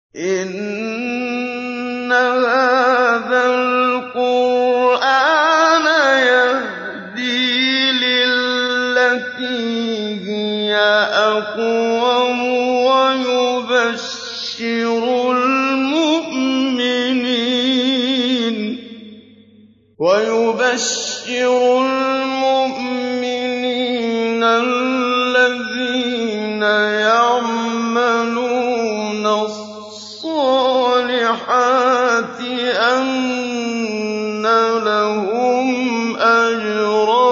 إِنَّ هَٰذَا الْقُرْآنَ يَهْدِي لِلَّتِي هِيَ أَقْوَمُ وَيُبَشِّرُ الْمُؤْمِنِينَ الَّذِينَ يَعْمَلُونَ الصَّالِحَاتِ أَنَّ لَهُمْ أَجْرًا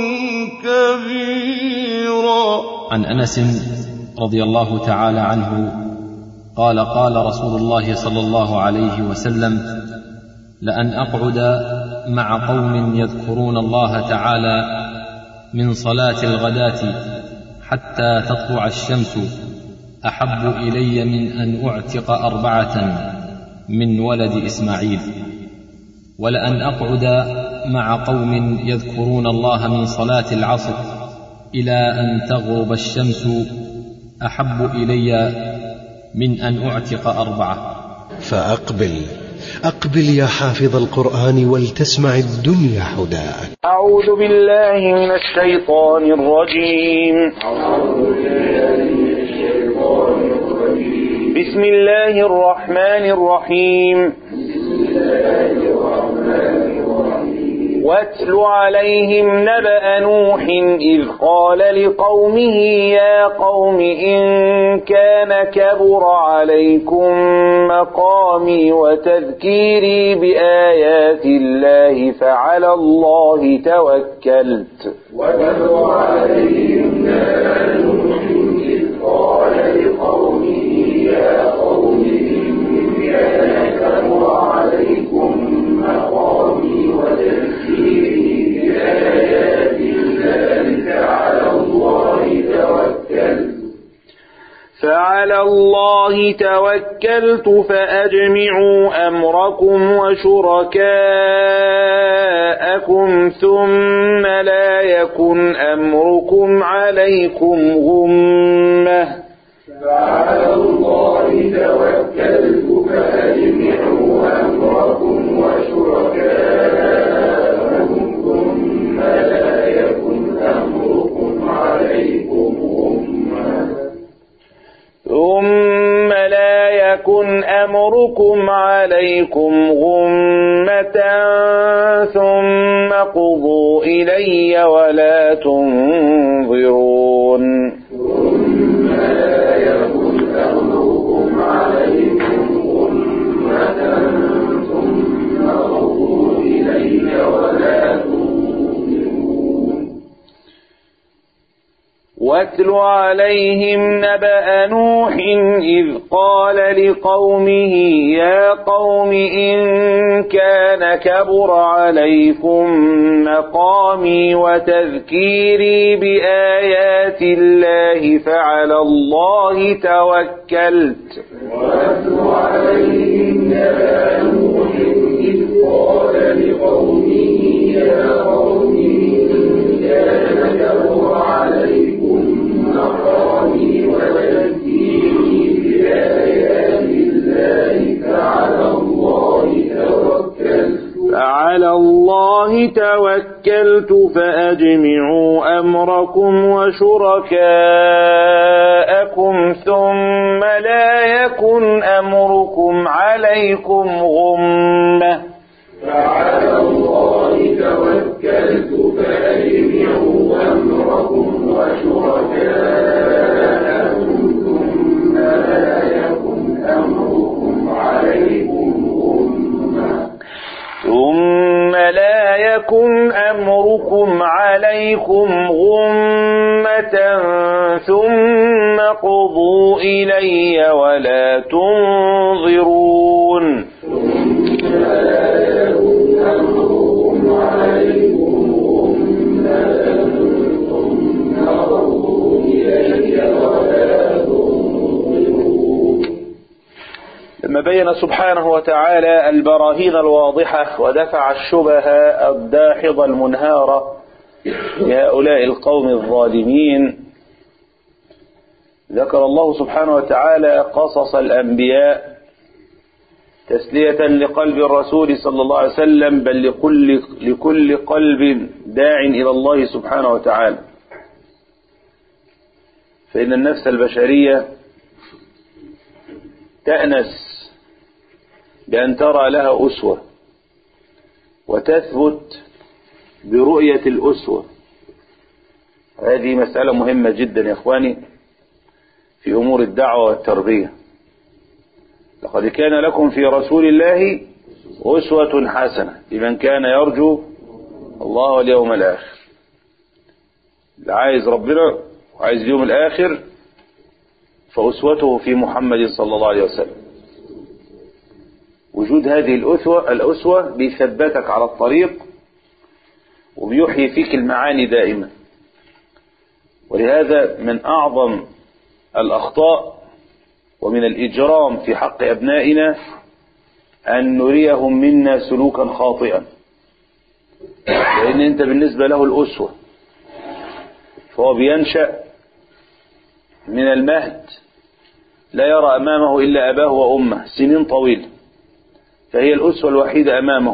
كَبِيرًا عن انس رضي الله تعالى عنه قال قال رسول الله صلى الله عليه وسلم لان اقعد مع قوم يذكرون الله تعالى من صلاه الغداه حتى تطلع الشمس احب الي من ان اعتق اربعه من ولد اسماعيل ولان اقعد مع قوم يذكرون الله من صلاه العصر الى ان تغرب الشمس احب الي من ان اعتق اربعه فأقبل أقبل يا حافظ القرآن ولتسمع الدنيا حداك أعوذ بالله من الشيطان الرجيم بسم الله الرحمن الرحيم واتل عليهم نبأ نوح إذ قال لقومه يا قوم إن كان كبر عليكم مقامي وتذكيري بآيات الله فعلى الله توكلت واتل عليهم نبأ نوح إذ قال لقومه يا قوم إن كان كبر عليكم مقامي وتذكيري بآيات الله فعلى الله توكلت فعلى الله توكلت فأجمعوا أمركم وشركاءكم ثم لا يكن أمركم عليكم غمة فعلى الله توكلت فأجمعوا أمركم وشركاءكم ثم لا يكن أمركم عليكم غمة ثم لا يكن أمركم عليكم غمة ثم قضوا إلي ولا تنظرون ثم لا يكن أمركم عليكم غمة ثم قضوا إلي ولا تنظرون واتل عليهم نبأ نوح إذ قال لقومه يا قوم إن كان كبر عليكم مقامي وتذكيري بآيات الله فعلى الله توكلت واتل عليهم نبأ نوح إذ قال لقومه يا قوم إن كان كبر عليكم مقامي وتذكيري بآيات الله فعلى الله توكلت فعلى الله توكلت فأجمعوا أمركم وشركاءكم ثم لا يكن أمركم عليكم غمة فعلى الله توكلت فأجمعوا أمركم وشركاءكم ثم لا يكن أمركم عليكم غمة ثم لا يكن أمركم عليكم غمة ثم قضوا إلي ولا تنظرون ثم لا يكن أمركم عليكم غمة ثم قضوا إلي ولا تنظرون لما بين سبحانه وتعالى البراهين الواضحة ودفع الشبه الداحض المنهارة لهؤلاء القوم الظالمين ذكر الله سبحانه وتعالى قصص الأنبياء تسلية لقلب الرسول صلى الله عليه وسلم بل لكل, لكل قلب داع إلى الله سبحانه وتعالى فإن النفس البشرية تأنس بأن ترى لها أسوة وتثبت برؤية الأسوة هذه مسألة مهمة جدا يا إخواني في أمور الدعوة والتربية لقد كان لكم في رسول الله أسوة حسنة لمن كان يرجو الله واليوم الآخر اللي عايز ربنا وعايز اليوم الآخر فأسوته في محمد صلى الله عليه وسلم وجود هذه الأسوة الأسوة بيثبتك على الطريق وبيحيي فيك المعاني دائما ولهذا من أعظم الأخطاء ومن الإجرام في حق أبنائنا أن نريهم منا سلوكا خاطئا لأن أنت بالنسبة له الأسوة فهو بينشأ من المهد لا يرى أمامه إلا أباه وأمه سنين طويلة فهي الأسوة الوحيدة أمامه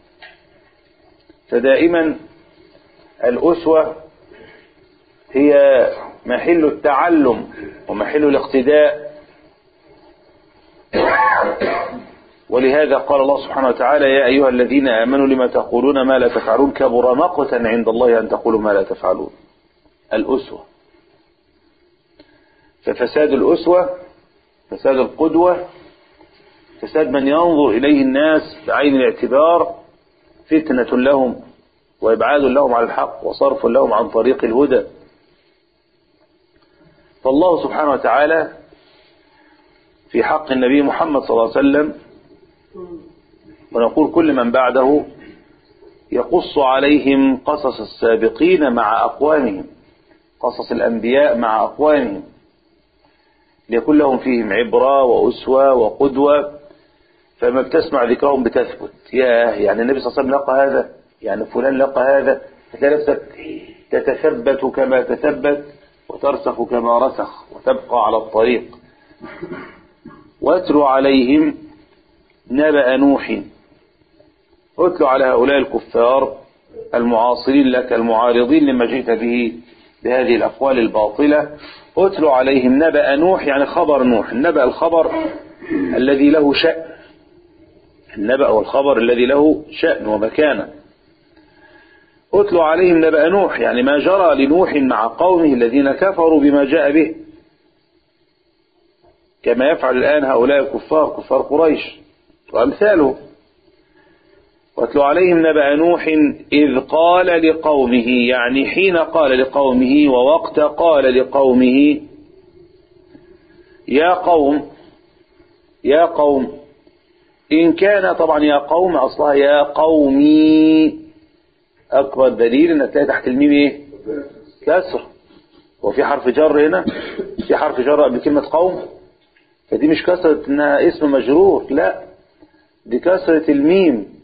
فدائما الأسوة هي محل التعلم ومحل الاقتداء ولهذا قال الله سبحانه وتعالى يا أيها الذين آمنوا لما تقولون ما لا تفعلون كبر مقتا عند الله أن تقولوا ما لا تفعلون الأسوة ففساد الأسوة فساد القدوة فساد من ينظر إليه الناس بعين الاعتبار فتنة لهم وإبعاد لهم عن الحق وصرف لهم عن طريق الهدى فالله سبحانه وتعالى في حق النبي محمد صلى الله عليه وسلم ونقول كل من بعده يقص عليهم قصص السابقين مع أقوامهم قصص الأنبياء مع أقوامهم ليكون لهم فيهم عبرة وأسوة وقدوة فما بتسمع ذكرهم بتثبت ياه يعني النبي صلى الله عليه وسلم لقى هذا يعني فلان لقى هذا فتلاقي نفسك تتثبت كما تثبت وترسخ كما رسخ وتبقى على الطريق واتلو عليهم نبأ نوح اتلو على هؤلاء الكفار المعاصرين لك المعارضين لما جئت به بهذه الأقوال الباطلة اتلو عليهم نبأ نوح يعني خبر نوح النبأ الخبر الذي له شأن النبأ والخبر الذي له شأن ومكانة اتلو عليهم نبأ نوح يعني ما جرى لنوح مع قومه الذين كفروا بما جاء به كما يفعل الآن هؤلاء الكفار كفار قريش وأمثالهم واتلو عليهم نبأ نوح إذ قال لقومه يعني حين قال لقومه ووقت قال لقومه يا قوم يا قوم إن كان طبعا يا قوم أصلها يا قومي أكبر دليل أن تلاقي تحت الميم إيه كسر وفي حرف جر هنا في حرف جر قبل كلمة قوم فدي مش كسرة إنها اسم مجرور لا دي كسرة الميم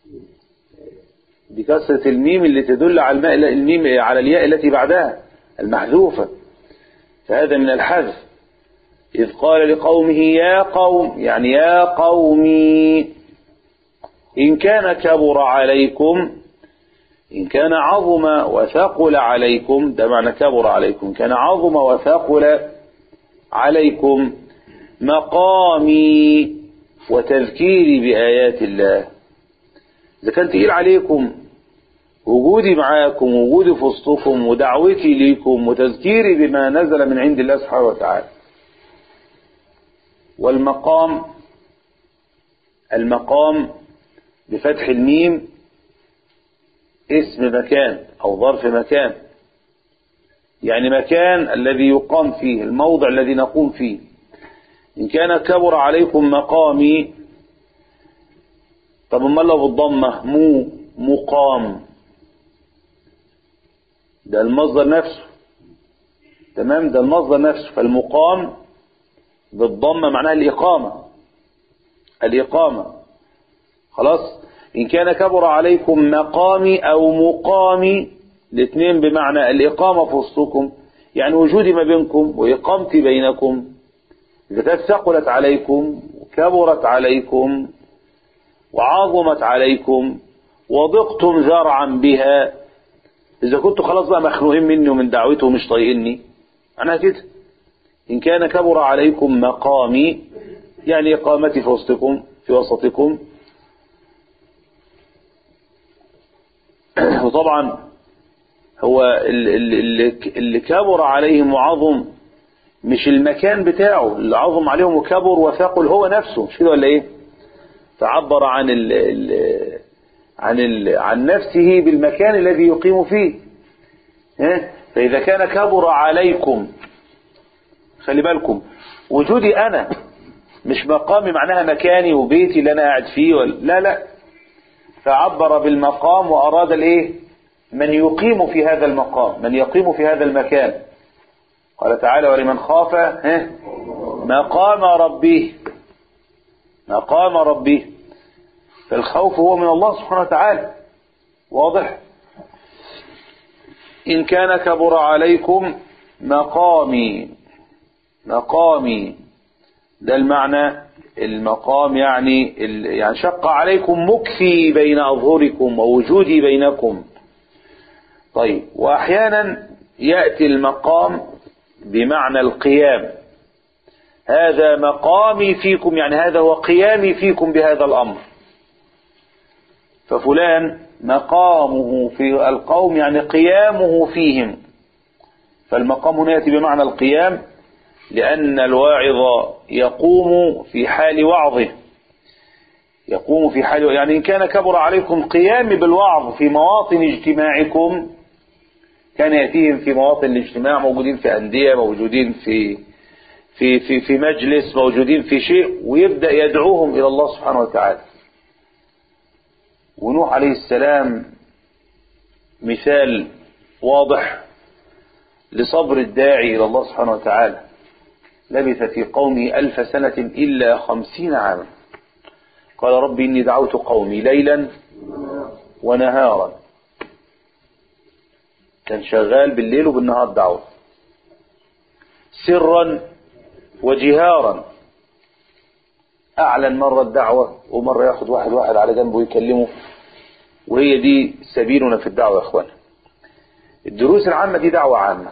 دي كسرة الميم اللي تدل على الماء الميم على الياء التي بعدها المحذوفة فهذا من الحذف إذ قال لقومه يا قوم يعني يا قومي إن كان كبر عليكم إن كان عظم وثقل عليكم ده معنى كبر عليكم كان عظم وثقل عليكم مقامي وتذكيري بآيات الله إذا كان تقيل عليكم وجودي معاكم وجودي في وسطكم ودعوتي ليكم وتذكيري بما نزل من عند الله سبحانه وتعالى والمقام المقام بفتح الميم اسم مكان أو ظرف مكان يعني مكان الذي يقام فيه الموضع الذي نقوم فيه إن كان كبر عليكم مقامي طب ما لو بالضمة مو مقام ده المصدر نفسه تمام ده المصدر نفسه فالمقام بالضمة معناها الإقامة الإقامة خلاص إن كان كبر عليكم مقامي أو مقامي الاثنين بمعنى الإقامة في وسطكم يعني وجودي ما بينكم وإقامتي بينكم إذا كانت ثقلت عليكم وكبرت عليكم وعظمت عليكم وضقتم ذرعا بها إذا كنتوا خلاص بقى مخنوقين مني ومن دعوته ومش طايقني أنا كده إن كان كبر عليكم مقامي يعني إقامتي في وسطكم في وسطكم وطبعا هو اللي, اللي كبر عليهم وعظم مش المكان بتاعه اللي عظم عليهم وكبر وثقل هو نفسه مش كده ولا ايه فعبر عن ال ال عن ال عن نفسه بالمكان الذي يقيم فيه ها؟ فإذا كان كبر عليكم خلي بالكم وجودي أنا مش مقامي معناها مكاني وبيتي اللي أنا قاعد فيه ولا لا لا فعبر بالمقام وأراد الإيه من يقيم في هذا المقام من يقيم في هذا المكان قال تعالى ولمن خاف ها مقام ربه مقام ربه فالخوف هو من الله سبحانه وتعالى واضح إن كان كبر عليكم مقامي مقامي ده المعنى المقام يعني يعني شق عليكم مكفي بين أظهركم ووجودي بينكم طيب وأحيانا يأتي المقام بمعنى القيام هذا مقامي فيكم يعني هذا هو قيامي فيكم بهذا الأمر ففلان مقامه في القوم يعني قيامه فيهم فالمقام هنا يأتي بمعنى القيام لأن الواعظ يقوم في حال وعظه يقوم في حال يعني إن كان كبر عليكم قيام بالوعظ في مواطن اجتماعكم كان يأتيهم في مواطن الاجتماع موجودين في أندية موجودين في في في في مجلس موجودين في شيء ويبدأ يدعوهم إلى الله سبحانه وتعالى ونوح عليه السلام مثال واضح لصبر الداعي إلى الله سبحانه وتعالى لبث في قومه ألف سنة إلا خمسين عاما قال رب إني دعوت قومي ليلا ونهارا كان شغال بالليل وبالنهار دعوة سرا وجهارا أعلن مرة الدعوة ومرة ياخد واحد واحد على جنبه ويكلمه وهي دي سبيلنا في الدعوة يا أخوان الدروس العامة دي دعوة عامة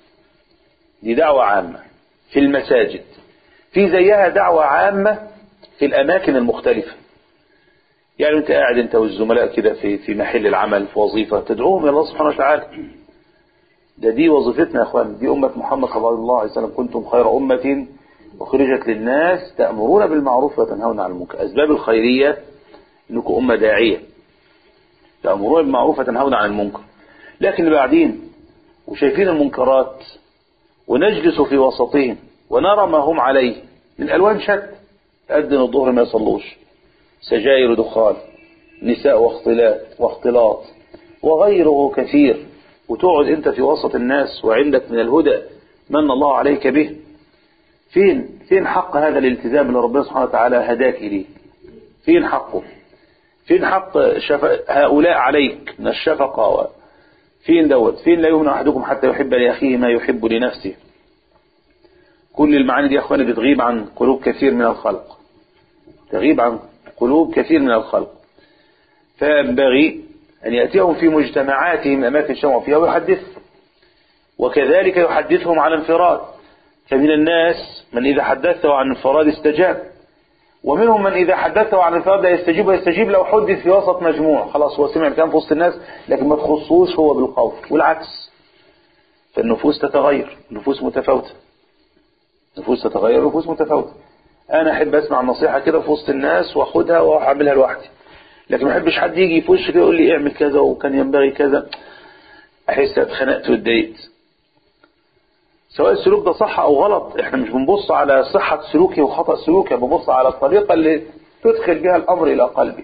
دي دعوة عامة في المساجد في زيها دعوة عامة في الأماكن المختلفة يعني أنت قاعد أنت والزملاء كده في في محل العمل في وظيفة تدعوهم إلى الله سبحانه وتعالى ده دي وظيفتنا يا أخوان دي أمة محمد صلى الله عليه وسلم كنتم خير أمة أخرجت للناس تأمرون بالمعروف وتنهون عن المنكر أسباب الخيرية أنكم أمة داعية تأمرون بالمعروف وتنهون عن المنكر لكن اللي بعدين وشايفين المنكرات ونجلس في وسطهم ونرى ما هم عليه من ألوان شتى أذن الظهر ما يصلوش سجاير دخان نساء واختلاط واختلاط وغيره كثير وتقعد انت في وسط الناس وعندك من الهدى من الله عليك به فين فين حق هذا الالتزام اللي ربنا سبحانه وتعالى هداك إليه فين حقه فين حق شف... هؤلاء عليك من الشفقة و... فين دوت فين لا يؤمن أحدكم حتى يحب لأخيه ما يحب لنفسه كل المعاني دي يا أخواني بتغيب عن قلوب كثير من الخلق تغيب عن قلوب كثير من الخلق فينبغي أن يأتيهم في مجتمعاتهم أماكن شمعوا فيها ويحدثهم وكذلك يحدثهم عن انفراد فمن الناس من إذا حدثه عن انفراد استجاب ومنهم من إذا حدثه عن انفراد لا يستجيب ويستجيب لو حدث في وسط مجموع خلاص هو سمع الكلام في وسط الناس لكن ما تخصوش هو بالقول والعكس فالنفوس تتغير النفوس متفاوتة النفوس تتغير النفوس متفاوتة أنا أحب أسمع النصيحة كده في وسط الناس وأخدها وأعملها لوحدي لكن ما أحبش حد يجي في وشي كده يقول لي اعمل كذا وكان ينبغي كذا أحس اتخنقت واتضايقت سواء السلوك ده صح أو غلط احنا مش بنبص على صحة سلوكي وخطأ سلوكي بنبص على الطريقة اللي تدخل بها الأمر إلى قلبي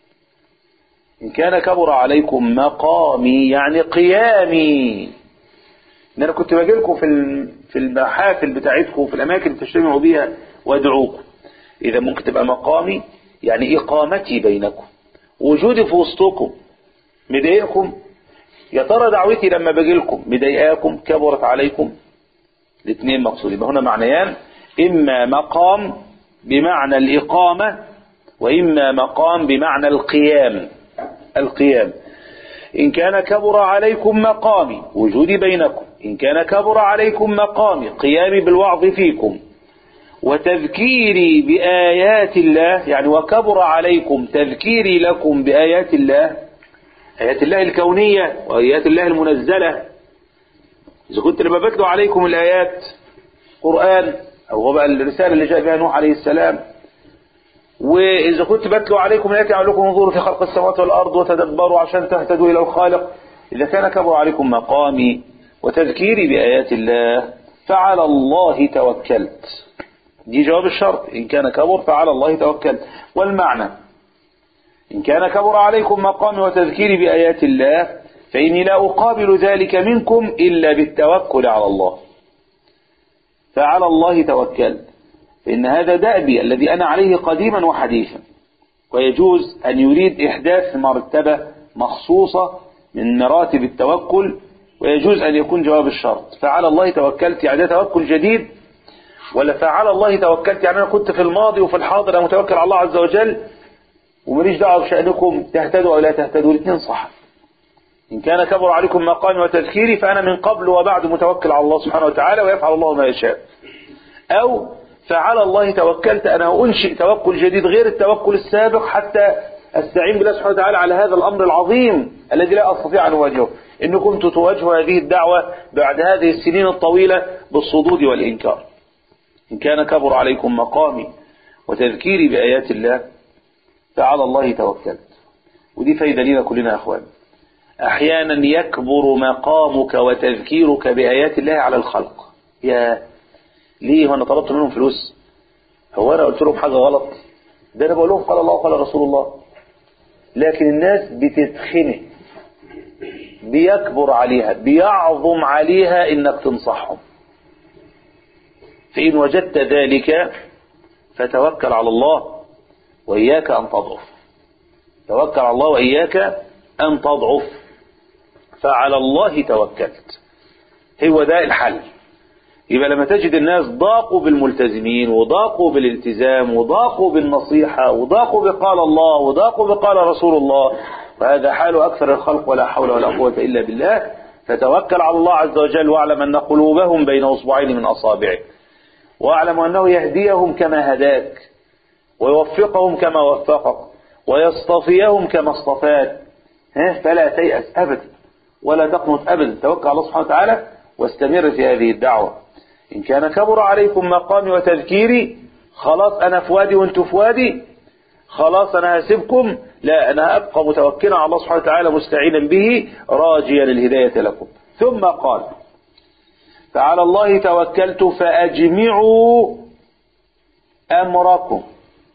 إن كان كبر عليكم مقامي يعني قيامي إن أنا كنت باجي لكم في في المحافل بتاعتكم وفي الأماكن اللي تجتمعوا بيها وأدعوكم إذا ممكن تبقى مقامي يعني إقامتي بينكم وجودي في وسطكم مضايقكم يا ترى دعوتي لما باجي لكم مضايقاكم كبرت عليكم الاثنين مقصود يبقى هنا معنيان إما مقام بمعنى الإقامة وإما مقام بمعنى القيام القيام إن كان كبر عليكم مقامي وجودي بينكم إن كان كبر عليكم مقامي قيامي بالوعظ فيكم وتذكيري بآيات الله يعني وكبر عليكم تذكيري لكم بآيات الله آيات الله الكونية وآيات الله المنزلة إذا كنت لما بتلو عليكم الآيات قرآن أو هو بقى الرسالة اللي جاء بها نوح عليه السلام وإذا كنت بتلو عليكم الآيات أقول لكم انظروا في خلق السماوات والأرض وتدبروا عشان تهتدوا إلى الخالق إذا كان كبر عليكم مقامي وتذكيري بآيات الله فعلى الله توكلت دي جواب الشرط إن كان كبر فعلى الله توكلت والمعنى إن كان كبر عليكم مقامي وتذكيري بآيات الله فإني لا أقابل ذلك منكم إلا بالتوكل على الله فعلى الله توكلت فإن هذا دأبي الذي أنا عليه قديما وحديثا ويجوز أن يريد إحداث مرتبة مخصوصة من مراتب التوكل ويجوز أن يكون جواب الشرط فعلى الله توكلت يعني ده توكل جديد ولا فعلى الله توكلت يعني أنا كنت في الماضي وفي الحاضر أنا متوكل على الله عز وجل وماليش دعوة بشأنكم تهتدوا أو لا تهتدوا الاثنين صح إن كان كبر عليكم مقامي وتذكيري فأنا من قبل وبعد متوكل على الله سبحانه وتعالى ويفعل الله ما يشاء أو فعلى الله توكلت أنا أنشئ توكل جديد غير التوكل السابق حتى أستعين بالله سبحانه وتعالى على هذا الأمر العظيم الذي لا أستطيع أن أواجهه إن كنت تواجه هذه الدعوة بعد هذه السنين الطويلة بالصدود والإنكار إن كان كبر عليكم مقامي وتذكيري بآيات الله فعلى الله توكلت ودي فايدة لنا كلنا يا أخوان أحيانا يكبر مقامك وتذكيرك بآيات الله على الخلق يا ليه وانا طلبت منهم فلوس هو انا قلت لهم حاجة غلط ده انا بقول لهم قال الله وقال رسول الله لكن الناس بتتخنق بيكبر عليها بيعظم عليها انك تنصحهم فإن وجدت ذلك فتوكل على الله وإياك أن تضعف توكل على الله وإياك أن تضعف فعلى الله توكلت هو ده الحل يبقى لما تجد الناس ضاقوا بالملتزمين وضاقوا بالالتزام وضاقوا بالنصيحة وضاقوا بقال الله وضاقوا بقال رسول الله وهذا حال أكثر الخلق ولا حول ولا قوة إلا بالله فتوكل على الله عز وجل واعلم أن قلوبهم بين أصبعين من أصابعه واعلم أنه يهديهم كما هداك ويوفقهم كما وفقك ويصطفيهم كما اصطفاك فلا تيأس أبدا ولا تقنط أبدا توكل على الله سبحانه وتعالى واستمر في هذه الدعوة إن كان كبر عليكم مقامي وتذكيري خلاص أنا في وادي وانتوا في وادي خلاص أنا هسيبكم لا أنا أبقى متوكلا على الله سبحانه وتعالى مستعينا به راجيا الهداية لكم ثم قال فعلى الله توكلت فأجمعوا أمركم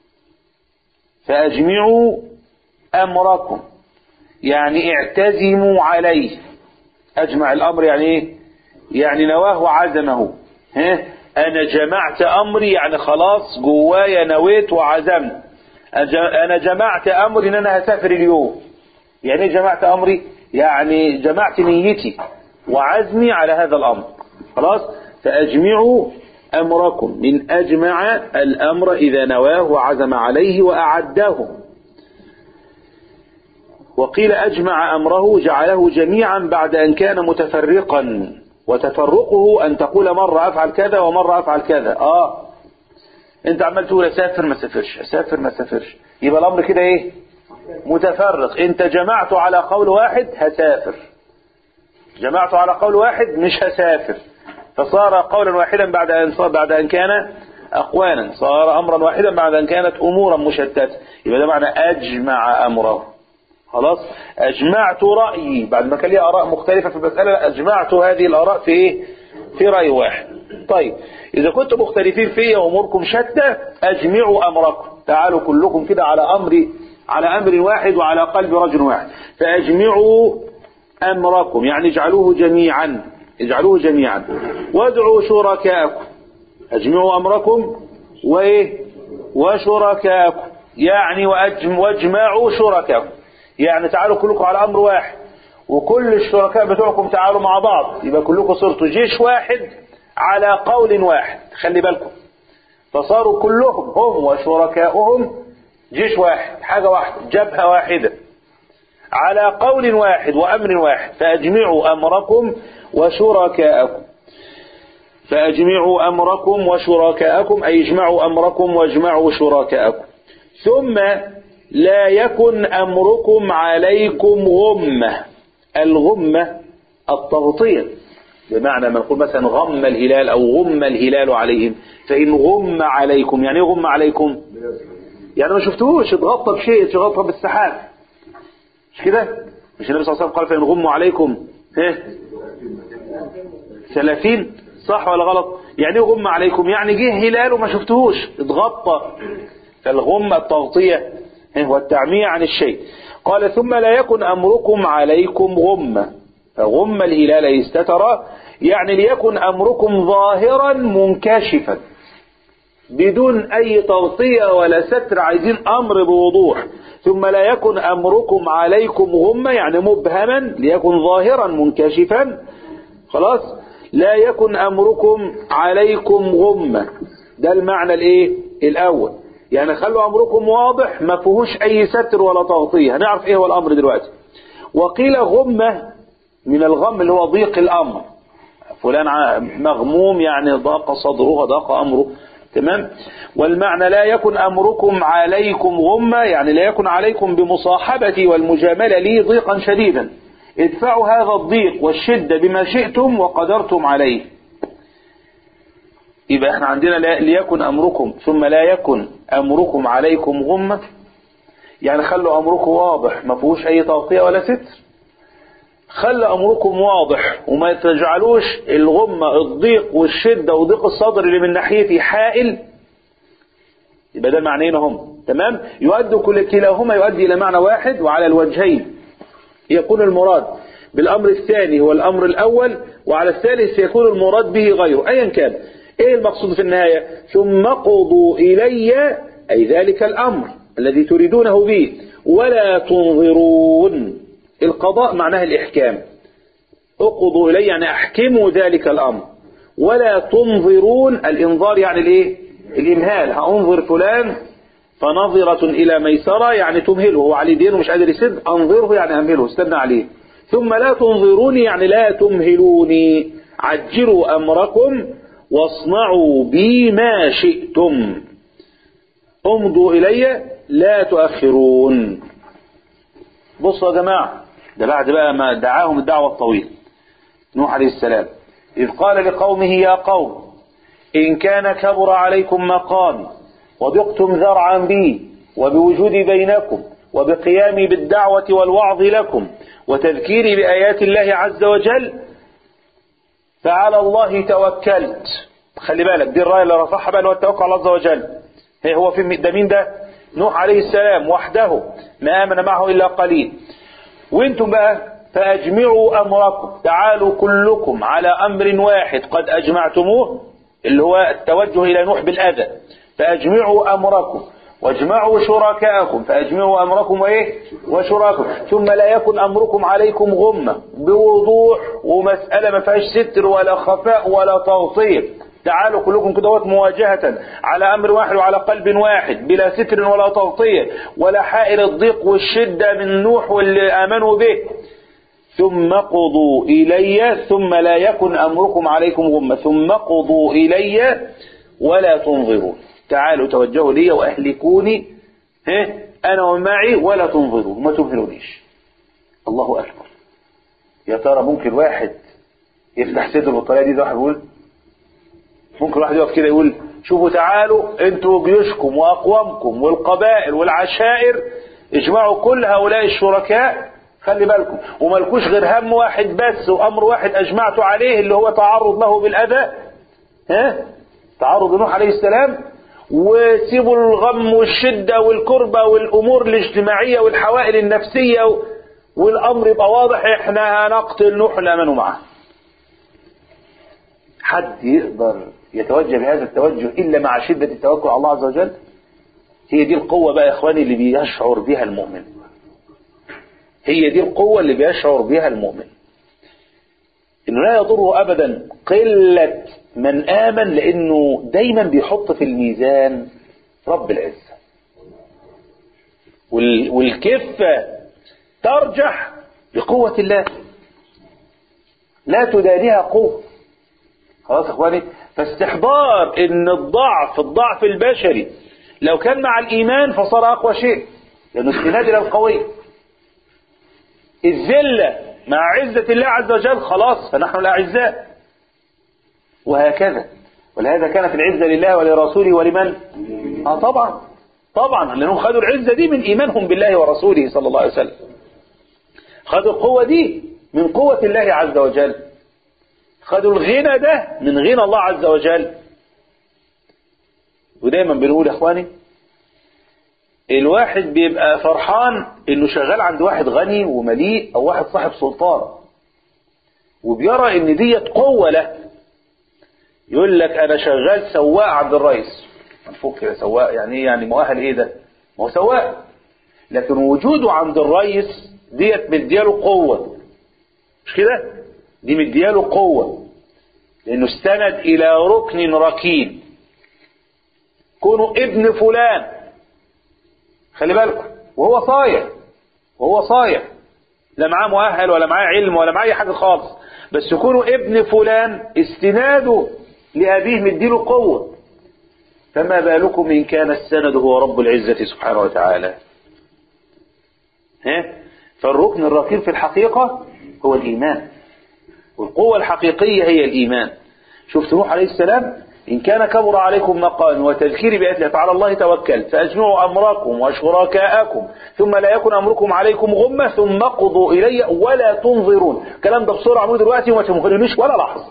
فأجمعوا أمركم يعني اعتزموا عليه أجمع الأمر يعني إيه يعني نواه وعزمه ها أنا جمعت أمري يعني خلاص جوايا نويت وعزمت أنا جمعت أمري إن أنا هسافر اليوم يعني إيه جمعت أمري يعني جمعت نيتي وعزمي على هذا الأمر خلاص فأجمعوا أمركم من أجمع الأمر إذا نواه وعزم عليه وأعده وقيل أجمع أمره جعله جميعا بعد أن كان متفرقا وتفرقه أن تقول مرة أفعل كذا ومرة أفعل كذا آه أنت عمال تقول أسافر ما سافرش أسافر ما سافرش يبقى الأمر كده إيه متفرق أنت جمعت على قول واحد هسافر جمعت على قول واحد مش هسافر فصار قولا واحدا بعد أن صار بعد أن كان أقوانا صار أمرا واحدا بعد أن كانت أمورا مشتتة يبقى ده معنى أجمع أمره خلاص أجمعت رأيي بعد ما كان لي آراء مختلفة في المسألة أجمعت هذه الآراء في إيه؟ في رأي واحد طيب إذا كنتم مختلفين في أموركم شتى أجمعوا أمركم تعالوا كلكم كده على أمر على أمر واحد وعلى قلب رجل واحد فأجمعوا أمركم يعني اجعلوه جميعا اجعلوه جميعا وادعوا شركاءكم اجمعوا أمركم وإيه وشركاءكم يعني وأجم واجمعوا شركاءكم يعني تعالوا كلكم على أمر واحد وكل الشركاء بتوعكم تعالوا مع بعض يبقى كلكم صرتوا جيش واحد على قول واحد خلي بالكم فصاروا كلهم هم وشركاؤهم جيش واحد حاجة واحدة جبهة واحدة على قول واحد وأمر واحد فأجمعوا أمركم وشركاءكم فأجمعوا أمركم وشركاءكم أي اجمعوا أمركم واجمعوا شركاءكم ثم لا يكن أمركم عليكم غمة الغمة التغطية بمعنى ما نقول مثلا غم الهلال أو غم الهلال عليهم فإن غم عليكم يعني ايه غم عليكم يعني ما شفتوش اتغطى بشيء اتغطى بالسحاب مش كده مش النبي صلى الله عليه وسلم قال فإن غموا عليكم ها ثلاثين صح ولا غلط يعني ايه غم عليكم يعني جه هلال وما شفتوهوش اتغطى فالغم التغطية والتعمية عن الشيء قال ثم لا يكن أمركم عليكم غمة فغم الهلال يستتر يعني ليكن أمركم ظاهرا منكشفا بدون أي تغطية ولا ستر عايزين أمر بوضوح ثم لا يكن أمركم عليكم غمة يعني مبهما ليكن ظاهرا منكشفا خلاص لا يكن أمركم عليكم غمة ده المعنى الايه الأول يعني خلوا أمركم واضح ما فيهوش أي ستر ولا تغطية هنعرف إيه هو الأمر دلوقتي وقيل غمة من الغم اللي هو ضيق الأمر فلان مغموم يعني ضاق صدره ضاق أمره تمام والمعنى لا يكن أمركم عليكم غمة يعني لا يكن عليكم بمصاحبتي والمجاملة لي ضيقا شديدا ادفعوا هذا الضيق والشدة بما شئتم وقدرتم عليه يبقى احنا عندنا لا ليكن أمركم ثم لا يكن أمركم عليكم غمة يعني خلوا أمركم واضح ما فيهوش أي تغطية ولا ستر خلى أمركم واضح وما تجعلوش الغمة الضيق والشدة وضيق الصدر اللي من ناحيتي حائل يبقى ده معنيين هم تمام يؤدي كل كلاهما يؤدي إلى معنى واحد وعلى الوجهين يكون المراد بالأمر الثاني هو الأمر الأول وعلى الثالث يكون المراد به غيره أيا كان إيه المقصود في النهاية ثم قضوا إلي أي ذلك الأمر الذي تريدونه به ولا تنظرون القضاء معناه الإحكام اقضوا إلي يعني أحكموا ذلك الأمر ولا تنظرون الإنظار يعني الإيه الإمهال هأنظر فلان فنظرة إلى ميسرة يعني تمهله هو عليه دين ومش قادر يسد أنظره يعني أمهله استنى عليه ثم لا تنظروني يعني لا تمهلوني عجلوا أمركم واصنعوا بي ما شئتم امضوا إلي لا تؤخرون بصوا يا جماعة ده بعد بقى ما دعاهم الدعوة الطويلة نوح عليه السلام إذ قال لقومه يا قوم إن كان كبر عليكم مقامي وضقتم ذرعا بي وبوجودي بينكم وبقيامي بالدعوة والوعظ لكم وتذكيري بآيات الله عز وجل فعلى الله توكلت خلي بالك دي الراية اللي رفعها بقى اللي هو التوكل على الله عز وجل هي هو في ده مين ده نوح عليه السلام وحده ما آمن معه إلا قليل وانتم بقى فأجمعوا أمركم تعالوا كلكم على أمر واحد قد أجمعتموه اللي هو التوجه إلى نوح بالأذى فأجمعوا أمركم واجمعوا شركاءكم فأجمعوا أمركم وإيه وشركاءكم ثم لا يكن أمركم عليكم غمة بوضوح ومسألة ما فيهاش ستر ولا خفاء ولا تغطية تعالوا كلكم كده مواجهة على أمر واحد وعلى قلب واحد بلا ستر ولا تغطية ولا حائل الضيق والشدة من نوح واللي آمنوا به ثم قضوا إلي ثم لا يكن أمركم عليكم غمة ثم قضوا إلي ولا تنظرون تعالوا توجهوا لي وأهلكوني ها أنا ومعي ولا تنظروا ما تنظرونيش الله أكبر يا ترى ممكن واحد يفتح صدره بالطريقة دي ده واحد يقول ممكن واحد يقف كده يقول شوفوا تعالوا انتوا جيوشكم واقوامكم والقبائل والعشائر اجمعوا كل هؤلاء الشركاء خلي بالكم وملكوش غير هم واحد بس وامر واحد اجمعتوا عليه اللي هو تعرض له بالاذى ها تعرض نوح عليه السلام وسيبوا الغم والشدة والكربة والأمور الاجتماعية والحوائل النفسية والأمر يبقى واضح احنا هنقتل نوح الأمن معه حد يقدر يتوجه بهذا التوجه إلا مع شدة التوكل على الله عز وجل هي دي القوة بقى يا إخواني اللي بيشعر بها المؤمن هي دي القوة اللي بيشعر بها المؤمن إنه لا يضره أبدا قلة من آمن لأنه دايما بيحط في الميزان رب العزة وال- والكفة ترجح بقوة الله لا تدانيها قوة خلاص يا اخواني فاستحضار ان الضعف الضعف البشري لو كان مع الايمان فصار اقوى شيء لانه استناد الى القوي الذله مع عزه الله عز وجل خلاص فنحن الاعزاء وهكذا ولهذا كانت العزه لله ولرسوله ولمن؟ اه طبعا طبعا لانهم خدوا العزه دي من ايمانهم بالله ورسوله صلى الله عليه وسلم خدوا القوه دي من قوه الله عز وجل خدوا الغنى ده من غنى الله عز وجل ودايما بنقول يا اخواني الواحد بيبقى فرحان انه شغال عند واحد غني ومليء او واحد صاحب سلطان وبيرى ان ديت قوة له يقول لك انا شغال سواق عند الرئيس منفوق كده سواق يعني ايه يعني مؤهل ايه ده ما هو سواق لكن وجوده عند الرئيس ديت مدياله قوة مش كده دي مدياله قوة لأنه استند إلى ركن ركين كونوا ابن فلان خلي بالكم وهو صايع وهو صايع لا معاه مؤهل ولا معاه علم ولا معاه أي حاجة خالص بس يكونوا ابن فلان استناده لأبيه مديله قوة فما بالكم إن كان السند هو رب العزة سبحانه وتعالى ها فالركن الركين في الحقيقة هو الإيمان والقوة الحقيقية هي الإيمان شفت نوح عليه السلام إن كان كبر عليكم مقام وتذكير بآيات الله فعلى الله توكلت فأجمعوا أمركم وشركاءكم ثم لا يكن أمركم عليكم غمة ثم قضوا إلي ولا تنظرون الكلام ده بسرعة مو دلوقتي وما تمهلونيش ولا لحظة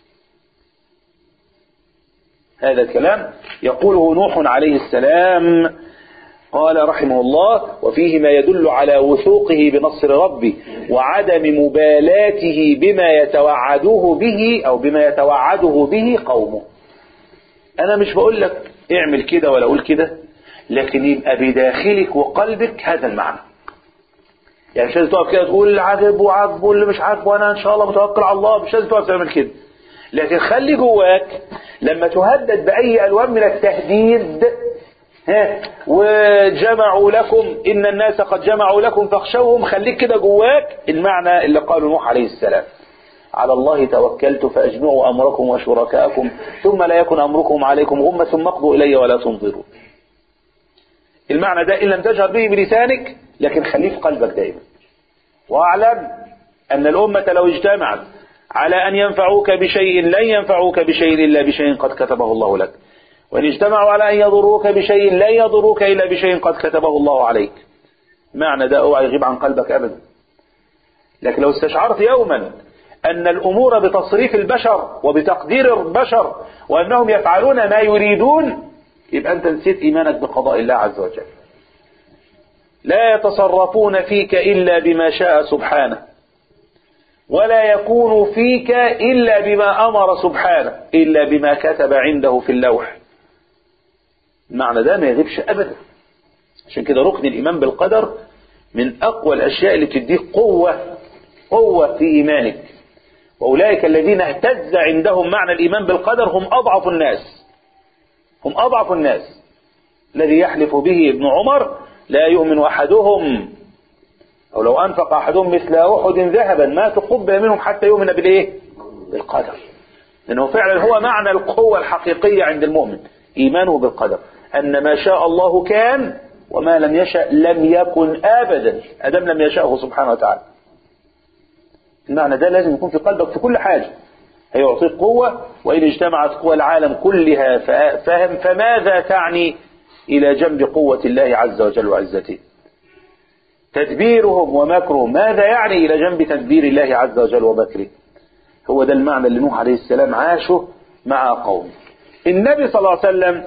هذا الكلام يقوله نوح عليه السلام قال رحمه الله وفيه ما يدل على وثوقه بنصر ربه وعدم مبالاته بما يتوعده به أو بما يتوعده به قومه أنا مش بقول لك اعمل كده ولا أقول كده لكن يبقى بداخلك وقلبك هذا المعنى يعني مش لازم تقف كده تقول اللي عاجبه وعاجبه واللي مش عاجبه أنا إن شاء الله متوكل على الله مش لازم تقف تعمل كده لكن خلي جواك لما تهدد بأي ألوان من التهديد ها وجمعوا لكم إن الناس قد جمعوا لكم فاخشوهم خليك كده جواك المعنى اللي قاله نوح عليه السلام على الله توكلت فأجمعوا أمركم وشركاءكم ثم لا يكن أمركم عليكم غمة ثم اقضوا إلي ولا تنظروا المعنى ده إن لم تجهر به بلسانك لكن خليه في قلبك دائما واعلم أن الأمة لو اجتمعت على أن ينفعوك بشيء لن ينفعوك بشيء إلا بشيء قد كتبه الله لك وإن اجتمعوا على أن يضروك بشيء لن يضروك إلا بشيء قد كتبه الله عليك معنى ده اوعى يغيب عن قلبك أبدا لكن لو استشعرت يوما أن الأمور بتصريف البشر وبتقدير البشر وأنهم يفعلون ما يريدون يبقى أنت نسيت إيمانك بقضاء الله عز وجل لا يتصرفون فيك إلا بما شاء سبحانه ولا يكون فيك إلا بما أمر سبحانه إلا بما كتب عنده في اللوح المعنى ده ما يغيبش أبدا عشان كده ركن الإيمان بالقدر من أقوى الأشياء اللي تديك قوة قوة في إيمانك وأولئك الذين اهتز عندهم معنى الإيمان بالقدر هم أضعف الناس هم أضعف الناس الذي يحلف به ابن عمر لا يؤمن أحدهم أو لو أنفق أحدهم مثل أحد ذهبا ما تقبل منهم حتى يؤمن بالإيه بالقدر لأنه فعلا هو معنى القوة الحقيقية عند المؤمن إيمانه بالقدر أن ما شاء الله كان وما لم يشأ لم يكن أبدا أدم لم يشأه سبحانه وتعالى المعنى ده لازم يكون في قلبك في كل حاجة هيعطيك قوة وإن اجتمعت قوى العالم كلها فهم فماذا تعني إلى جنب قوة الله عز وجل وعزته تدبيرهم ومكرهم ماذا يعني إلى جنب تدبير الله عز وجل ومكره هو ده المعنى اللي نوح عليه السلام عاشه مع قومه النبي صلى الله عليه وسلم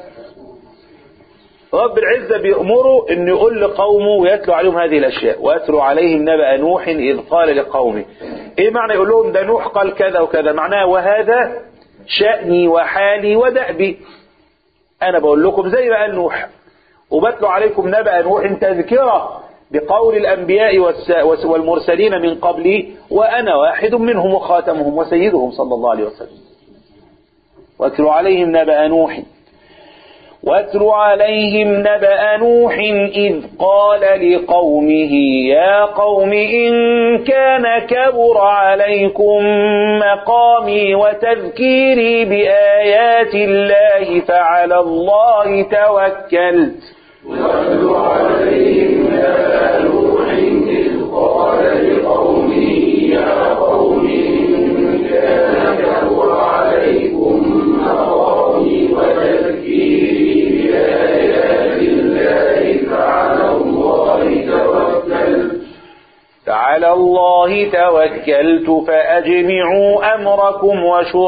رب العزة بيأمره أن يقول لقومه ويتلو عليهم هذه الأشياء ويتلو عليهم نبأ نوح إذ قال لقومه إيه معنى يقول لهم ده نوح قال كذا وكذا معناه وهذا شأني وحالي ودأبي أنا بقول لكم زي ما قال نوح وبتلو عليكم نبأ نوح تذكرة بقول الأنبياء والمرسلين من قبلي وأنا واحد منهم وخاتمهم وسيدهم صلى الله عليه وسلم واتلو عليهم نبأ نوح واتل عليهم نبأ نوح إذ قال لقومه يا قوم إن كان كبر عليكم مقامي وتذكيري بآيات الله فعلى الله توكلت واتل عليهم نبأ نوح إذ قال لقومه يا قوم إن كان كبر عليكم مقامي وتذكيري بآيات الله فعلى الله توكلت فعلى الله توكلت فأجمعوا أمركم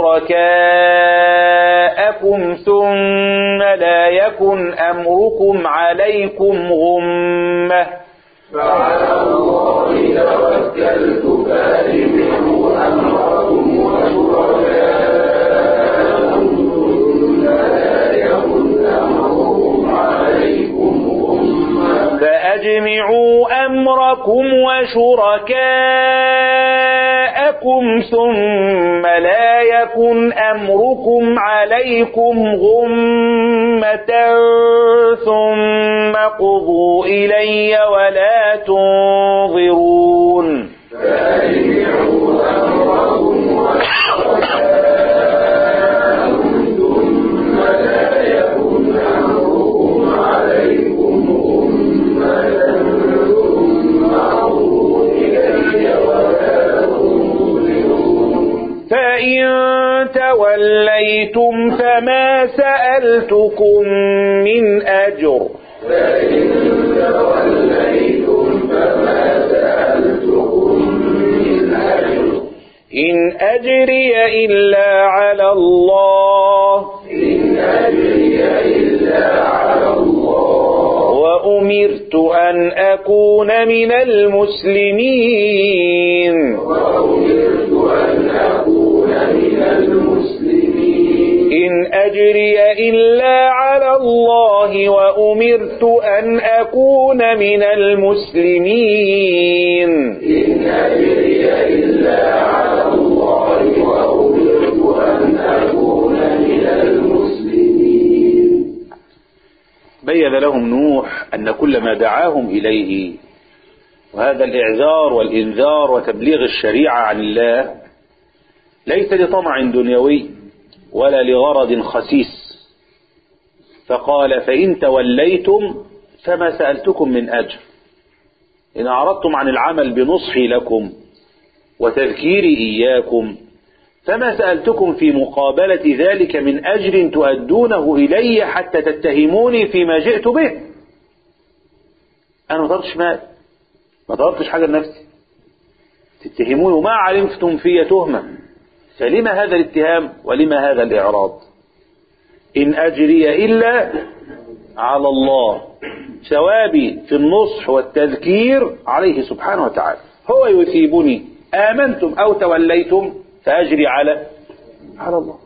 وشركاءكم ثم لا يكن أمركم عليكم غمة فعلى الله توكلت فأجمعوا أمركم وشركاءكم ثم لا يكن أمركم عليكم غمة فأجمعوا أمركم وشركاءكم ثم لا يكن أمركم عليكم غمة ثم قضوا إلي ولا تنظرون فأجمعوا أمركم وشركاءكم ثم لا يكن أمركم عليكم غمة ثم قضوا إلي ولا تنظرون فإن توليتم فما سألتكم من أجر فإن توليتم فما سألتكم من أجر إن أجري إلا على الله إن أجري إلا على الله وأمرت أن أكون من المسلمين وأمرت أن أكون من المسلمين إن أجري إلا على الله وأمرت أن أكون من المسلمين إن أجري إلا على الله وأمرت أن أكون من المسلمين بين لهم نوح أن كل ما دعاهم إليه وهذا الإعذار والإنذار وتبليغ الشريعة عن الله ليس لطمع دنيوي ولا لغرض خسيس فقال فإن توليتم فما سألتكم من أجر إن أعرضتم عن العمل بنصحي لكم وتذكيري إياكم فما سألتكم في مقابلة ذلك من أجر تؤدونه إلي حتى تتهموني فيما جئت به أنا ما طلبتش مال ما طلبتش حاجة لنفسي تتهموني وما علمتم في تهمة فلما هذا الاتهام ولما هذا الإعراض إن أجري إلا على الله ثوابي في النصح والتذكير عليه سبحانه وتعالى هو يثيبني آمنتم أو توليتم فأجري على على الله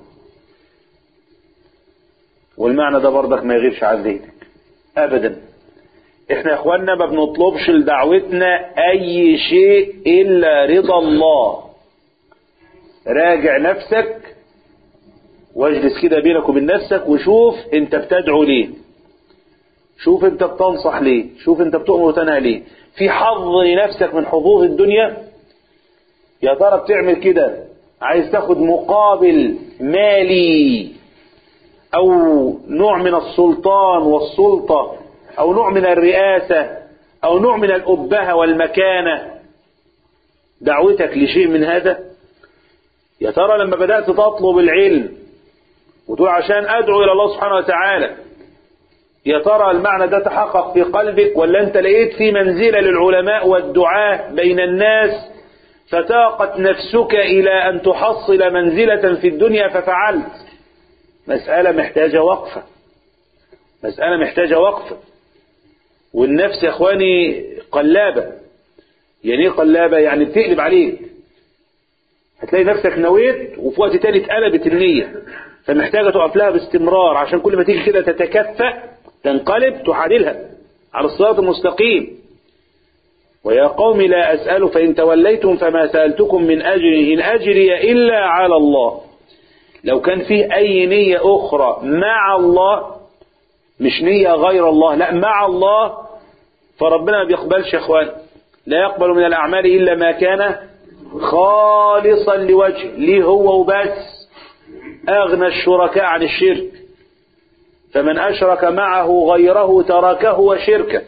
والمعنى ده برضك ما يغيبش عن ذهنك أبدا احنا يا اخوانا ما بنطلبش لدعوتنا اي شيء الا رضا الله راجع نفسك واجلس كده بينك وبين نفسك وشوف انت بتدعو ليه شوف انت بتنصح ليه شوف انت بتؤمر وتنهى ليه في حظ لنفسك من حظوظ الدنيا يا ترى بتعمل كده عايز تاخد مقابل مالي او نوع من السلطان والسلطة او نوع من الرئاسة او نوع من الأبهة والمكانة دعوتك لشيء من هذا يا ترى لما بدأت تطلب العلم وتقول عشان أدعو إلى الله سبحانه وتعالى يا ترى المعنى ده تحقق في قلبك ولا أنت لقيت في منزلة للعلماء والدعاة بين الناس فتاقت نفسك إلى أن تحصل منزلة في الدنيا ففعلت مسألة محتاجة وقفة مسألة محتاجة وقفة والنفس يا اخواني قلابة يعني ايه قلابة يعني بتقلب عليك هتلاقي نفسك نويت وفي وقت تاني اتقلبت النية فمحتاجة تقف لها باستمرار عشان كل ما تيجي كده تتكفأ تنقلب تعادلها على الصراط المستقيم ويا قوم لا أسأل فإن توليتم فما سألتكم من أجر إن أجري إلا على الله لو كان فيه أي نية أخرى مع الله مش نية غير الله لا مع الله فربنا ما بيقبلش يا اخوان لا يقبل من الأعمال إلا ما كان خالصا لوجه ليه هو وبس أغنى الشركاء عن الشرك فمن أشرك معه غيره تركه وشركه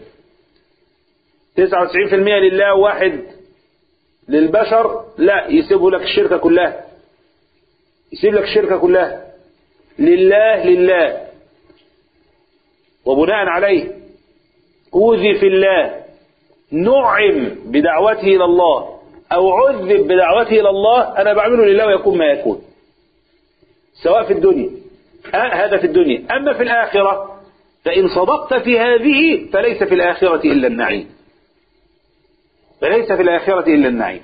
99% لله واحد للبشر لا يسيبه لك الشركة كلها يسيب لك الشركة كلها لله لله وبناء عليه أوذي في الله نعم بدعوته إلى الله أو عذب بدعوته إلى الله أنا بعمله لله ويكون ما يكون سواء في الدنيا آه هذا في الدنيا أما في الآخرة فإن صدقت في هذه فليس في الآخرة إلا النعيم فليس في الآخرة إلا النعيم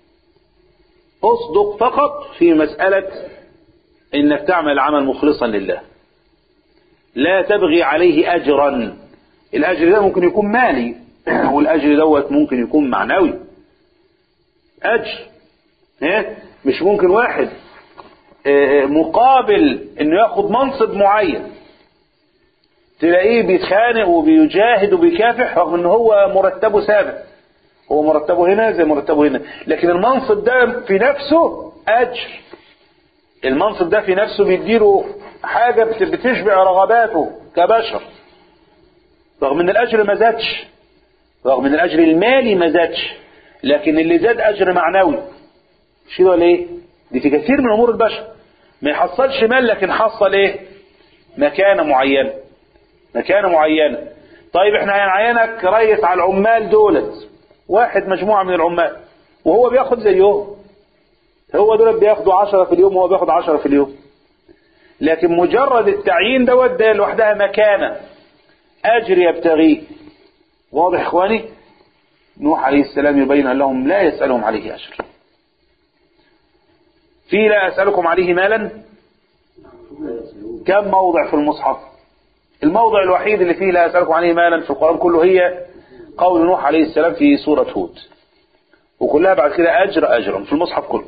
اصدق فقط في مسألة إنك تعمل عمل مخلصا لله لا تبغي عليه أجرا الأجر ده ممكن يكون مالي والأجر دوت ممكن يكون معنوي أجر إيه؟ مش ممكن واحد آه، مقابل انه ياخد منصب معين تلاقيه بيتخانق وبيجاهد وبيكافح رغم ان هو مرتبه ثابت هو مرتبه هنا زي مرتبه هنا لكن المنصب ده في نفسه اجر المنصب ده في نفسه بيديله حاجة بت- بتشبع رغباته كبشر رغم ان الاجر ما زادش رغم ان الاجر المالي ما زادش لكن اللي زاد اجر معنوي مش كده ولا ايه دي في كثير من امور البشر ما يحصلش مال لكن حصل ايه مكانة معينة مكانة معينة طيب احنا هنعينك رئيس على العمال دولت واحد مجموعة من العمال وهو بياخد زيهم هو دولت بياخدوا عشرة في اليوم وهو بياخد عشرة في اليوم لكن مجرد التعيين دوت ده لوحدها مكانة أجر يبتغيه واضح يا إخواني نوح عليه السلام يبين لهم لا يسألهم عليه أجر في لا أسألكم عليه مالا كم موضع في المصحف الموضع الوحيد اللي فيه لا أسألكم عليه مالا في القرآن كله هي قول نوح عليه السلام في سورة هود وكلها بعد كده أجر أجر في المصحف كله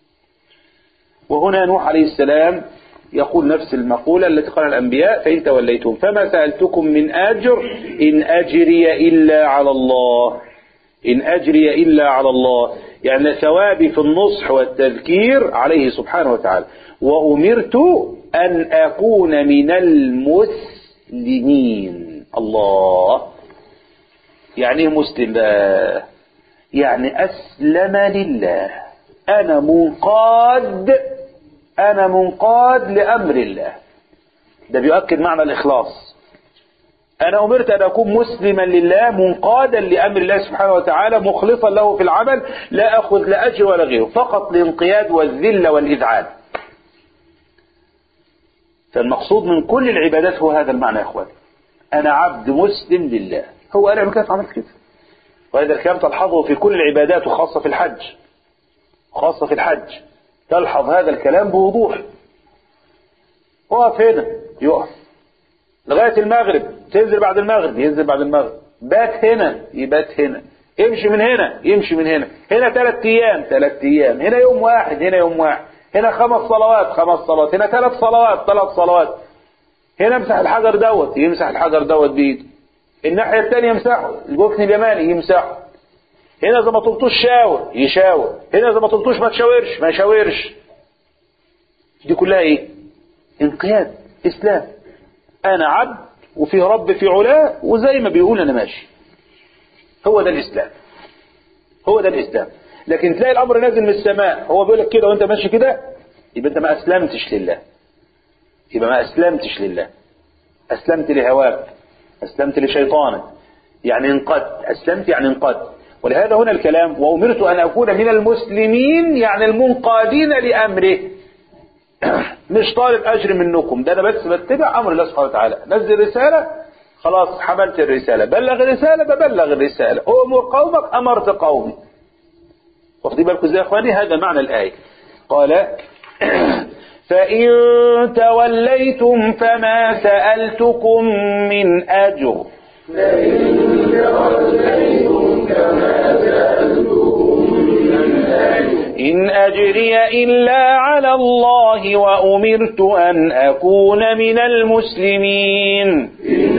وهنا نوح عليه السلام يقول نفس المقولة التي قالها الأنبياء فإن توليتم فما سألتكم من أجر إن أجري إلا على الله إن أجري إلا على الله يعني ثوابي في النصح والتذكير عليه سبحانه وتعالى وأمرت أن أكون من المسلمين الله يعني إيه مسلم بقى يعني أسلم لله أنا منقاد أنا منقاد لأمر الله ده بيؤكد معنى الإخلاص أنا أمرت أن أكون مسلما لله منقادا لأمر الله سبحانه وتعالى مخلصا له في العمل لا أخذ لا أجر ولا غيره فقط الانقياد والذل والإذعان فالمقصود من كل العبادات هو هذا المعنى يا أخوان أنا عبد مسلم لله هو أنا كيف عملت كده وهذا الكلام تلحظه في كل العبادات وخاصة في الحج خاصة في الحج تلحظ هذا الكلام بوضوح اقف هنا يقف لغاية المغرب تنزل بعد المغرب ينزل بعد المغرب بات هنا يبات هنا امشي من هنا يمشي من هنا هنا ثلاث ايام ثلاث ايام هنا يوم واحد هنا يوم واحد هنا خمس صلوات خمس صلوات هنا ثلاث صلوات ثلاث صلوات هنا امسح الحجر دوت يمسح الحجر دوت بايده الناحية الثانية يمسحه الجفن اليماني يمسحه هنا إذا ما طلتوش شاور يشاور هنا إذا ما طلتوش ما تشاورش ما يشاورش دي كلها ايه انقياد اسلام انا عبد وفي رب في علاه وزي ما بيقول انا ماشي هو ده الاسلام هو ده الاسلام لكن تلاقي الامر نازل من السماء هو بيقول لك كده وانت ماشي كده يبقى انت ما اسلمتش لله يبقى ما اسلمتش لله اسلمت لهواك اسلمت لشيطانك يعني انقدت اسلمت يعني انقدت ولهذا هنا الكلام وامرت ان اكون من المسلمين يعني المنقادين لامره مش طالب اجر منكم ده انا بس بتبع امر الله سبحانه وتعالى نزل رساله خلاص حملت الرساله بلغ الرساله ببلغ الرساله امر قومك امرت قومي واخدين بالكم ازاي يا اخواني هذا معنى الايه قال فإن توليتم فما سألتكم من أجر فإن توليتم كما سألتكم من أجر إن أجري إلا على الله وأمرت أن أكون من المسلمين إن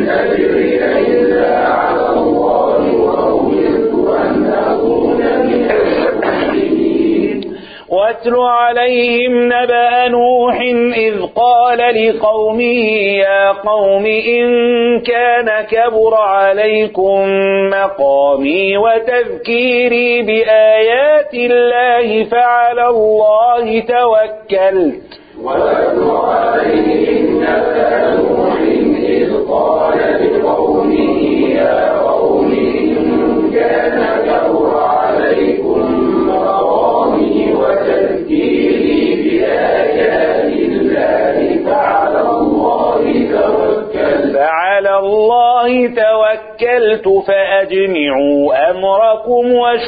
أجري إلا على الله وأمرت أن أكون من المسلمين واتل عليهم نبأ نوح إذ قال لقومه يا قوم إن كان كبر عليكم مقامي وتذكيري بآيات الله فعلى الله توكلت واتل عليهم نبأ نوح إذ قال لقومه يا قوم إن كان كبر عليكم مقامي وتذكيري بآيات الله فعلى الله توكلت فعلى الله توكلت فأجمعوا أمركم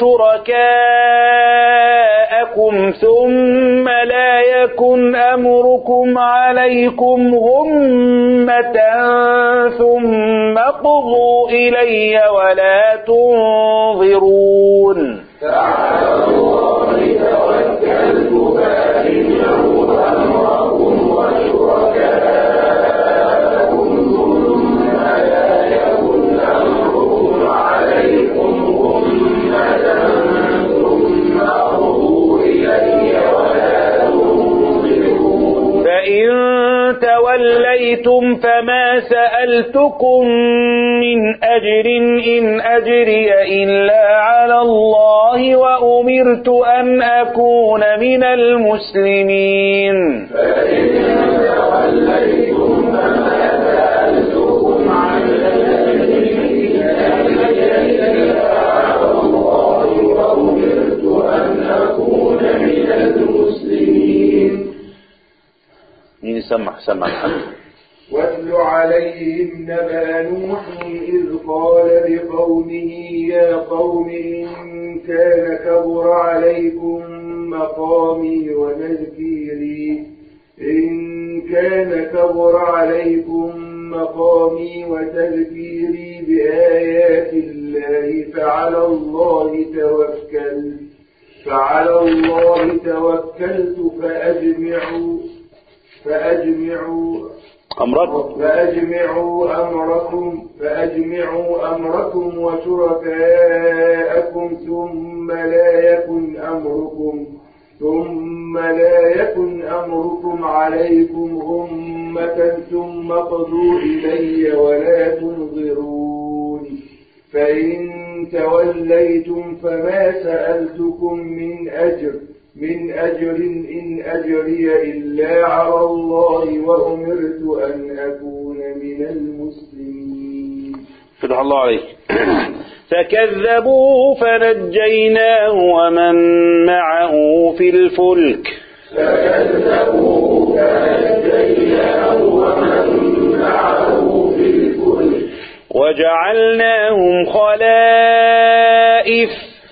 وشركاءكم ثم لا يكن أمركم عليكم غمة ثم قضوا إلي ولا تنظرون فعلى الله توكلت فأجمعوا أمركم وشركاءكم ثم لا يكن أمركم عليكم غمة ثم أرضوا إلي ولا تنظرون فإن توليتم فما سألتكم من أجر إن أجري إلا على الله وأمرت أن أكون من المسلمين فإن توليتم فما سألتكم عن الأجر إن أجري إلا على الله وأمرت أن أكون من المسلمين مين سمع سمع محمد واتل عليهم نبأ نوح إذ قال لقومه يا قوم إن كان كبر عليكم مقامي وتذكيري إن كان كبر عليكم مقامي وتذكيري بآيات الله فعلى الله توكلت فعلى الله توكلت فأجمعوا فأجمعوا أمركم فأجمعوا أمركم فأجمعوا أمركم وشركاءكم ثم لا يكن أمركم ثم لا يكن أمركم عليكم غمة ثم قضوا إلي ولا تنظرون فإن توليتم فما سألتكم من أجر من أجر إن أجري إلا على الله وأمرت أن أكون من المسلمين فتح الله عليك فكذبوه فنجيناه ومن معه في الفلك فكذبوه فنجيناه ومن معه في الفلك وجعلناهم خلائف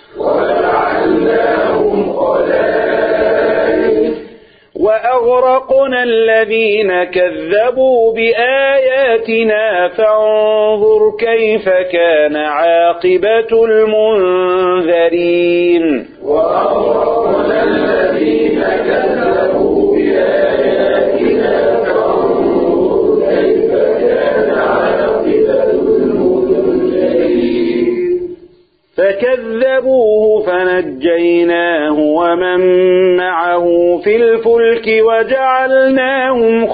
وجعلناهم خلائف وأغرقنا الذين كذبوا بآياتنا فانظر كيف كان عاقبة المنذرين وأغرقنا الذين كذبوا بآياتنا فانظر كيف كان عاقبة المنذرين فكذبوه فنجيناه ومن معه في الفلك وجعلناهم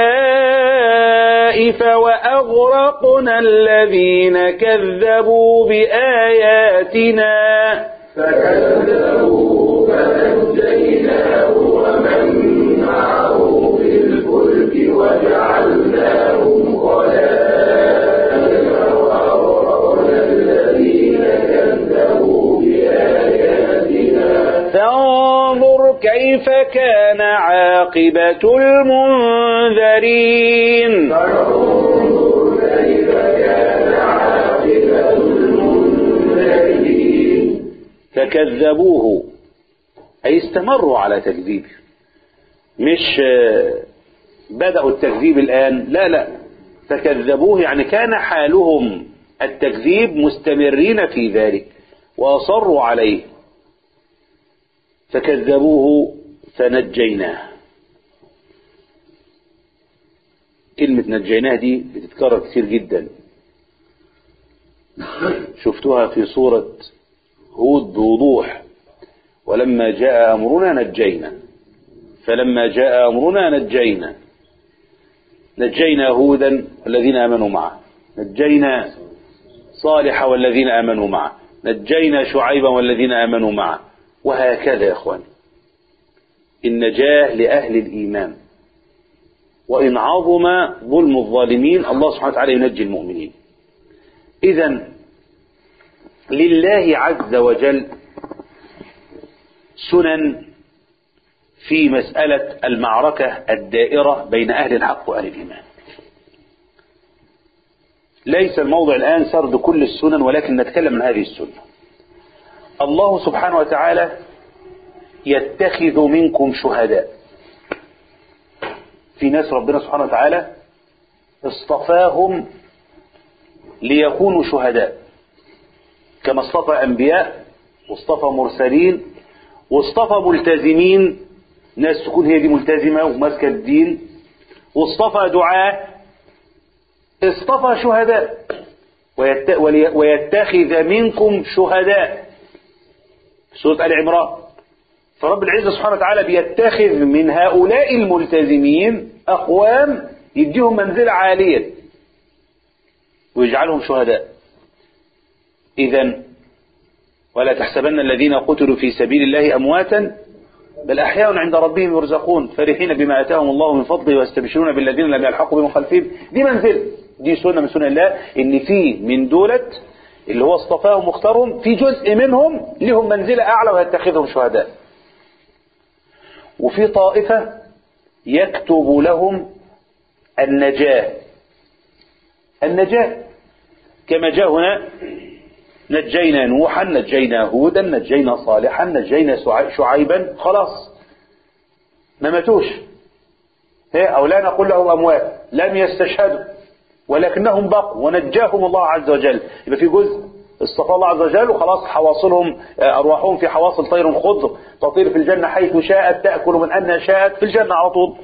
خلائف وأغرقنا الذين كذبوا بآياتنا فكذبوه فنجيناه ومن معه في الفلك وجعلناهم خلائف وأغرقنا الذين كذبوا بآياتنا فانظر كيف كان عاقبة المنذرين فانظر كيف كان عاقبة المنذرين فكذبوه أي استمروا على تكذيبه مش آه، بدأوا التكذيب الآن لا لا فكذبوه يعني كان حالهم التكذيب مستمرين في ذلك وأصروا عليه فكذبوه فنجيناه كلمة نجيناه دي بتتكرر كتير جدا شفتها في سورة هود بوضوح ولما جاء أمرنا نجينا فلما جاء أمرنا نجينا نجينا هودا والذين آمنوا معه نجينا صالح والذين آمنوا معه نجينا شعيبا والذين آمنوا معه وهكذا يا إخواني النجاة لأهل الإيمان وإن عظم ظلم الظالمين الله سبحانه وتعالى ينجي المؤمنين إذا لله عز وجل سنن في مسألة المعركة الدائرة بين أهل الحق وأهل الإيمان ليس الموضع الآن سرد كل السنن ولكن نتكلم عن هذه السنة الله سبحانه وتعالى يتخذ منكم شهداء في ناس ربنا سبحانه وتعالى اصطفاهم ليكونوا شهداء كما اصطفى أنبياء واصطفى مرسلين واصطفى ملتزمين ناس تكون هي دي ملتزمة وماسكة الدين واصطفى دعاة اصطفى شهداء ويت... ولي... ويتخذ منكم شهداء سورة آل عمران فرب العزة سبحانه وتعالى بيتخذ من هؤلاء الملتزمين أقوام يديهم منزلة عالية ويجعلهم شهداء إذا ولا تحسبن الذين قتلوا في سبيل الله أمواتا بل أحياء عند ربهم يرزقون فرحين بما أتاهم الله من فضله ويستبشرون بالذين لم يلحقوا بهم خلفهم دي منزل دي سنة من سنن الله إن في من دولة اللي هو اصطفاهم واختارهم في جزء منهم لهم منزلة أعلى ويتخذهم شهداء وفي طائفة يكتب لهم النجاة النجاة كما جاء هنا نجينا نوحا نجينا هودا نجينا صالحا نجينا شعيبا خلاص ما ماتوش أو لا نقول لهم أموات لم يستشهدوا ولكنهم بقوا ونجاهم الله عز وجل يبقى في جزء اصطفى الله عز وجل وخلاص حواصلهم أرواحهم في حواصل طير خضر تطير في الجنة حيث شاءت تأكل من أن شاءت في الجنة على طول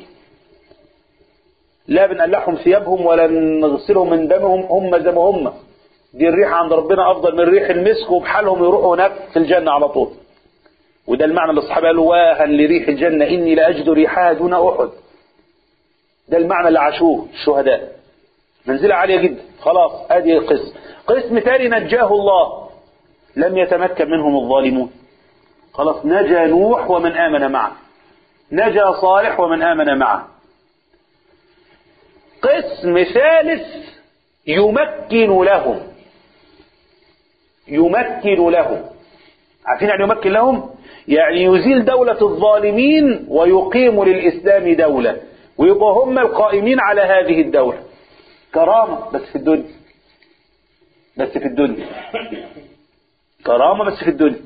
لا بنقلعهم ثيابهم ولا نغسلهم من دمهم هم زي ما هم دي الريحة عند ربنا أفضل من ريح المسك وبحالهم يروحوا هناك في الجنة على طول وده المعنى اللي الصحابة قالوا واها لريح الجنة إني لأجد ريحها دون أحد ده المعنى اللي عاشوه الشهداء منزلة عالية جدا خلاص ادي قسم قسم تاني نجاه الله لم يتمكن منهم الظالمون خلاص نجا نوح ومن آمن معه نجا صالح ومن آمن معه قسم ثالث يمكن لهم يمكن لهم عارفين يعني يمكن لهم يعني يزيل دولة الظالمين ويقيم للإسلام دولة ويبقى هم القائمين على هذه الدولة كرامة بس في الدنيا بس في الدنيا كرامة بس في الدنيا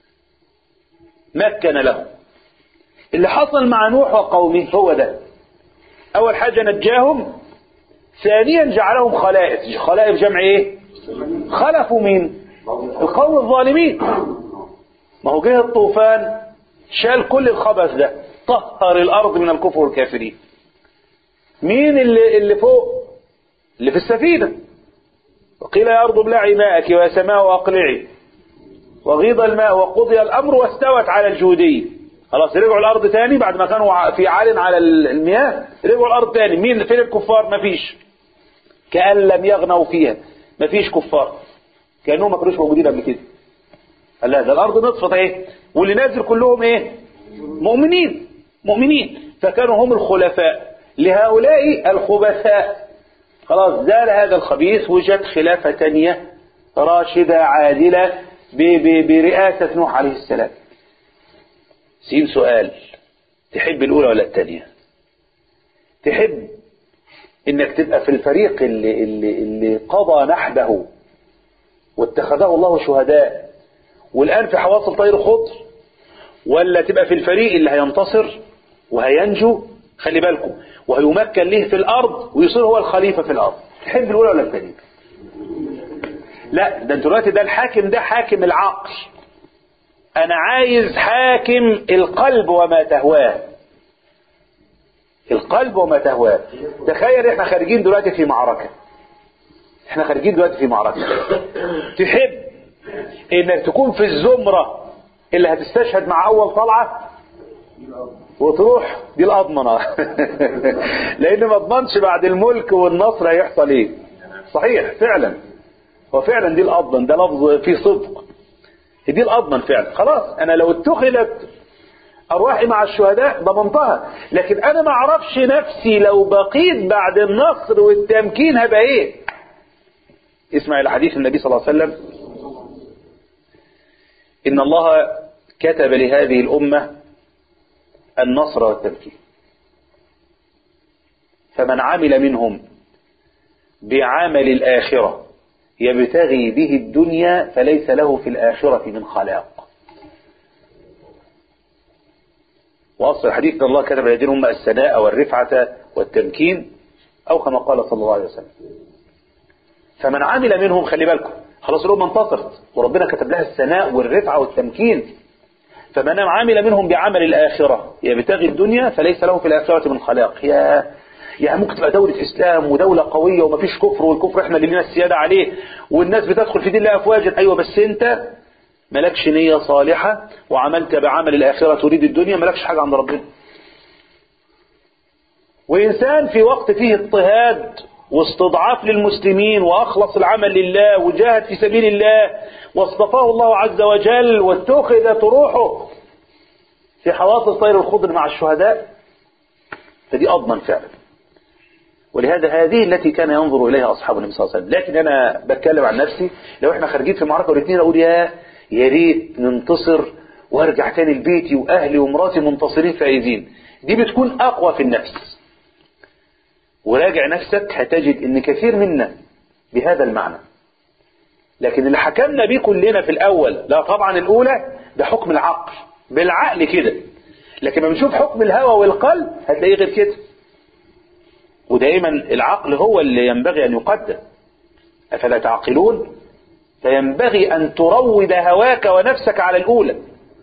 مكن له اللي حصل مع نوح وقومه هو ده أول حاجة نجاهم ثانيا جعلهم خلائف خلائف جمع ايه خلفوا مين القوم الظالمين ما هو جه الطوفان شال كل الخبث ده طهر الارض من الكفر والكافرين مين اللي اللي فوق اللي في السفينه وقيل يا ارض ابلعي ماءك ويا سماء اقلعي وغيض الماء وقضي الامر واستوت على الجودي خلاص رجعوا الارض تاني بعد ما كانوا في عال على المياه رجعوا الارض تاني مين فين الكفار مفيش كأن لم يغنوا فيها مفيش كفار كأنهم ما كانوش موجودين قبل كده قال لا ده الارض نطفت ايه واللي نازل كلهم ايه مؤمنين مؤمنين فكانوا هم الخلفاء لهؤلاء الخبثاء خلاص زال هذا الخبيث وجد خلافة تانية راشدة عادلة برئاسة نوح عليه السلام سين سؤال تحب الأولى ولا الثانية تحب انك تبقى في الفريق اللي, اللي, اللي قضى نحبه واتخذه الله شهداء والآن في حواصل طير خضر ولا تبقى في الفريق اللي هينتصر وهينجو خلي بالكم وهيمكن له في الأرض ويصير هو الخليفة في الأرض تحب الأولى ولا الثانية لا ده انتوا دلوقتي ده الحاكم ده حاكم العقل أنا عايز حاكم القلب وما تهواه القلب وما تهواه تخيل احنا خارجين دلوقتي في معركة احنا خارجين دلوقتي في معركة تحب انك تكون في الزمرة اللي هتستشهد مع اول طلعة وتروح دي الأضمنة لأن ما اضمنش بعد الملك والنصر هيحصل إيه صحيح فعلا وفعلا دي الأضمن ده لفظ فيه صدق دي الأضمن فعلا خلاص أنا لو اتخذت أرواحي مع الشهداء ضمنتها لكن أنا ما أعرفش نفسي لو بقيت بعد النصر والتمكين هبقى إيه اسمع إلى حديث النبي صلى الله عليه وسلم إن الله كتب لهذه الأمة النصر والتمكين فمن عمل منهم بعمل الآخرة يبتغي به الدنيا فليس له في الآخرة من خلاق وأصل الحديث أن الله كتب لهذه الأمة السناء والرفعة والتمكين أو كما قال صلى الله عليه وسلم فمن عمل منهم خلي بالكم خلاص الأمة انتصرت وربنا كتب لها السناء والرفعة والتمكين فمن عمل منهم بعمل الآخرة يبتغي الدنيا فليس له في الآخرة من خلاق يا يعني ممكن تبقى دولة إسلام ودولة قوية ومفيش كفر والكفر احنا اللي لنا السيادة عليه والناس بتدخل في دين الله أفواجا أيوة بس أنت ملكش نية صالحة وعملت بعمل الآخرة تريد الدنيا ملكش حاجة عند ربنا وإنسان في وقت فيه اضطهاد واستضعاف للمسلمين وأخلص العمل لله وجاهد في سبيل الله واصطفاه الله عز وجل واتخذت روحه في حواصل طير الخضر مع الشهداء فدي أضمن فعلا ولهذا هذه التي كان ينظر إليها أصحاب النبي صلى الله عليه وسلم لكن أنا بتكلم عن نفسي لو احنا خارجين في معركة والاثنين أقول يا يا ريت ننتصر وارجع تاني لبيتي وأهلي ومراتي منتصرين فائزين دي بتكون أقوى في النفس وراجع نفسك هتجد ان كثير منا بهذا المعنى لكن اللي حكمنا بيه كلنا في الاول لا طبعا الاولى ده حكم العقل بالعقل كده لكن لما بنشوف حكم الهوى والقلب هتلاقيه غير كده ودائما العقل هو اللي ينبغي ان يقدم افلا تعقلون فينبغي ان تروض هواك ونفسك على الاولى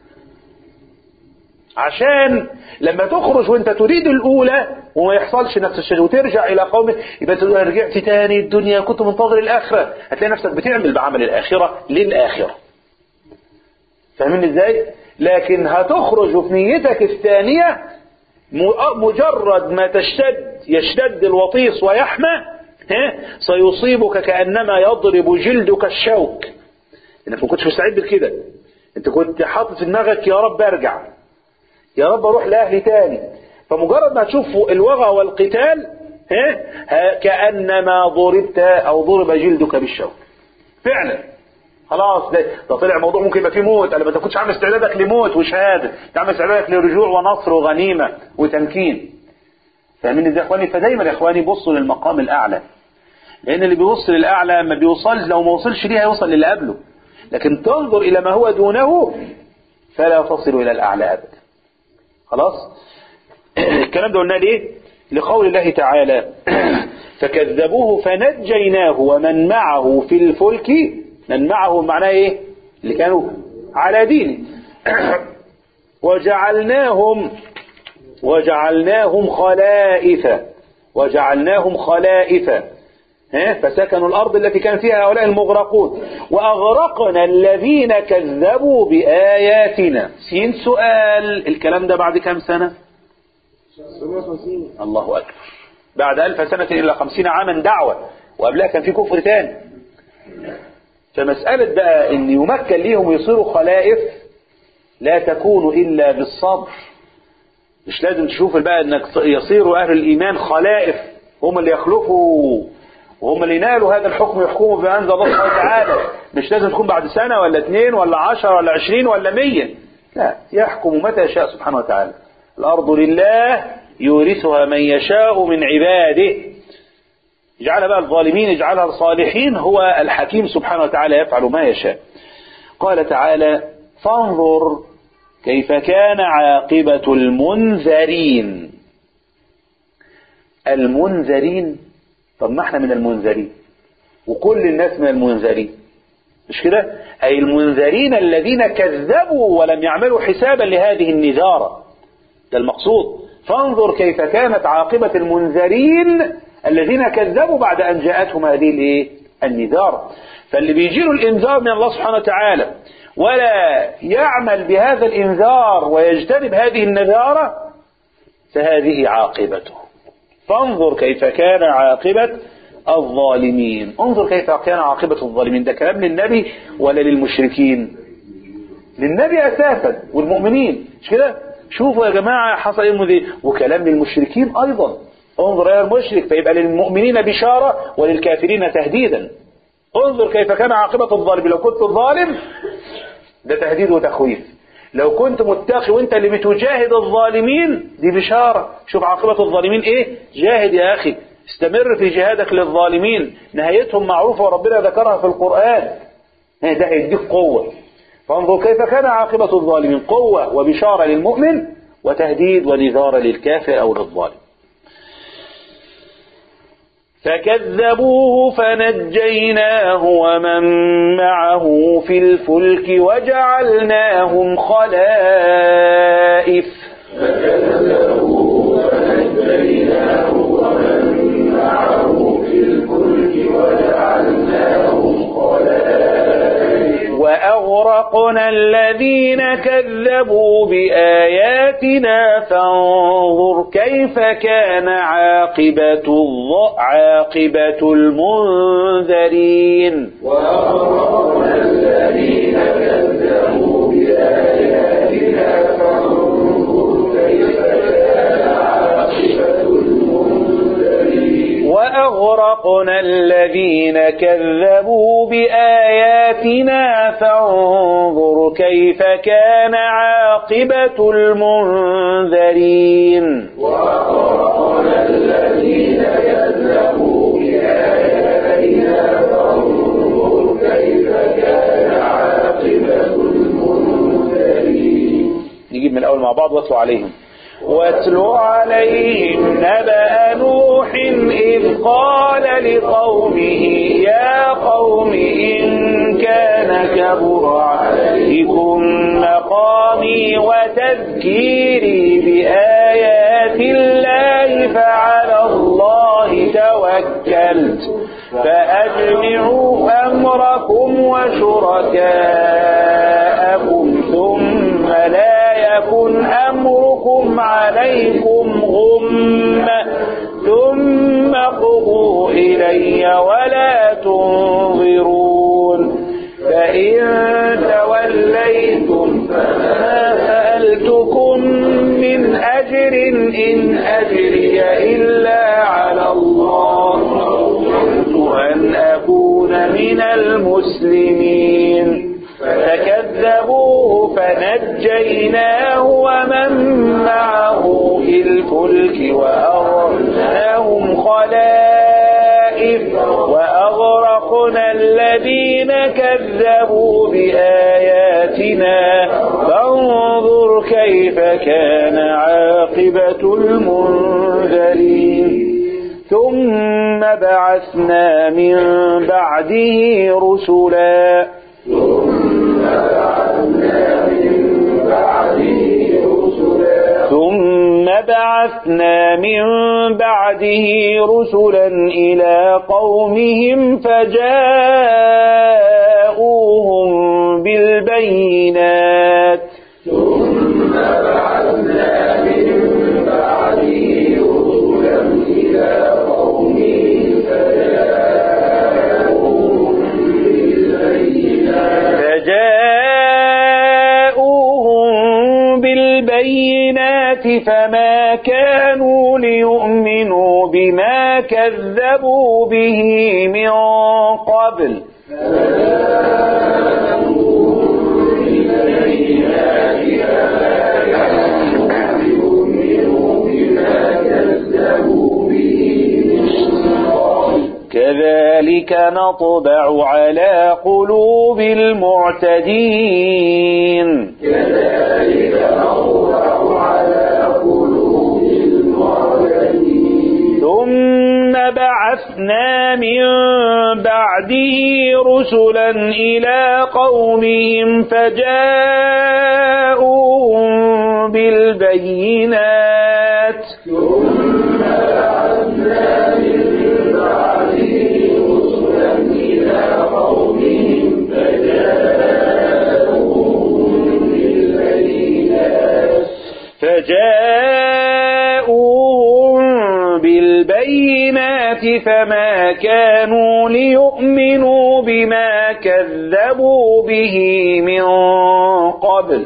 عشان لما تخرج وانت تريد الاولى وما يحصلش نفس الشيء وترجع الى قوم يبقى تقول رجعت تاني الدنيا كنت منتظر الاخره هتلاقي نفسك بتعمل بعمل الاخره للاخره فاهمين ازاي لكن هتخرج في نيتك الثانيه مجرد ما تشتد يشتد الوطيس ويحمى سيصيبك كانما يضرب جلدك الشوك انك ما كنتش مستعد لكده انت كنت حاطط في دماغك يا رب ارجع يا رب اروح لاهلي تاني فمجرد ما تشوف الوغى والقتال ها كانما ضربت او ضرب جلدك بالشوك فعلا خلاص ده, ده طلع موضوع ممكن يبقى فيه موت انا ما كنتش عامل استعدادك لموت وشهاده انت عامل استعدادك لرجوع ونصر وغنيمه وتمكين فاهمين ازاي يا اخواني فدايما يا اخواني بصوا للمقام الاعلى لان اللي بيوصل للاعلى ما بيوصلش لو ما وصلش ليه هيوصل للي قبله لكن تنظر الى ما هو دونه فلا تصل الى الاعلى ابدا خلاص الكلام ده قلناه ليه لقول الله تعالى فكذبوه فنجيناه ومن معه في الفلك من معه معناه ايه اللي كانوا على دينه وجعلناهم وجعلناهم خلائف وجعلناهم خلائف ها فسكنوا الأرض التي كان فيها هؤلاء المغرقون وأغرقنا الذين كذبوا بآياتنا سين سؤال الكلام ده بعد كم سنة الله أكبر بعد ألف سنة إلى خمسين عاما دعوة وقبلها كان في كفر تاني فمسألة بقى إن يمكن ليهم ويصيروا خلائف لا تكون إلا بالصبر مش لازم تشوف بقى إنك يصيروا أهل الإيمان خلائف هم اللي يخلفوا وهم اللي نالوا هذا الحكم يحكموا بما أنزل الله سبحانه وتعالى مش لازم تكون بعد سنة ولا اثنين ولا عشر ولا عشرين ولا مية لا يحكم متى يشاء سبحانه وتعالى الأرض لله يورثها من يشاء من عباده يجعلها بقى الظالمين يجعلها الصالحين هو الحكيم سبحانه وتعالى يفعل ما يشاء قال تعالى فانظر كيف كان عاقبة المنذرين المنذرين طب ما احنا من المنذرين وكل الناس من المنذرين مش كده أي المنذرين الذين كذبوا ولم يعملوا حسابا لهذه النذارة ده المقصود فانظر كيف كانت عاقبة المنذرين الذين كذبوا بعد أن جاءتهم هذه الايه النذار فاللي بيجيله الإنذار من الله سبحانه وتعالى ولا يعمل بهذا الإنذار ويجتنب هذه النذارة فهذه عاقبته فانظر كيف كان عاقبة الظالمين انظر كيف كان عاقبة الظالمين ده كلام للنبي ولا للمشركين للنبي أساسا والمؤمنين مش كده شوفوا يا جماعة حصل ايه المذي وكلام للمشركين أيضا انظر يا المشرك فيبقى للمؤمنين بشارة وللكافرين تهديدا انظر كيف كان عاقبة الظالم لو كنت ظالم ده تهديد وتخويف لو كنت متقي وانت اللي بتجاهد الظالمين دي بشارة شوف عاقبة الظالمين ايه جاهد يا اخي استمر في جهادك للظالمين نهايتهم معروفة وربنا ذكرها في القرآن ده هيديك قوة فانظر كيف كان عاقبة الظالمين قوة وبشارة للمؤمن وتهديد ونذار للكافر أو للظالم فكذبوه فنجيناه ومن معه في الفلك وجعلناهم خلائف فكذبوه فنجيناه ومن معه في الفلك وجعلناهم خلائف وأغرقنا الذين كذبوا بآياتنا فانظر كيف كان عاقبة الظ- عاقبة المنذرين وأغرقنا الذين كذبوا بآياتنا فانظر كيف كان عاقبة المنذرين وأغرقنا الذين كذبوا بآياتنا فانظر كيف كان عاقبة المنذرين وأغرقنا الذين كذبوا بآياتنا فانظر كيف كان عاقبة المنذرين نجيب من الأول مع بعض واتلو عليهم واتل عليهم نبأ نوح إذ قال لقومه يا قوم إن كان كبر عليكم مقامي وتذكيري بآيات الله فعلى الله توكلت فأجمعوا أمركم وشركاءكم ثم لا يكن أمركم عليكم غمة ثم قضوا إلي ولا تنظرون فإن توليتم فما سألتكم من أجر إن أجري إلا على الله أمرت أن أكون من المسلمين فكذبوه فنجيناه ومن معه في الفلك وأغرقناهم خلائف وأغرقنا الذين كذبوا بآياتنا فانظر كيف كان عاقبة المنذرين ثم بعثنا من بعده رسلا ثم بعثنا من بعده رسلا إلى قومهم فجاءوهم بالبينات فجاءوهم بالبينات فما كانوا ليؤمنوا بما كذبوا به من قبل كذلك نطبع على قلوب المعتدين ثم بعثنا من بعده رسلا إلى قومهم فجاءوهم بالبينات فما كانوا ليؤمنوا بما كذبوا به من قبل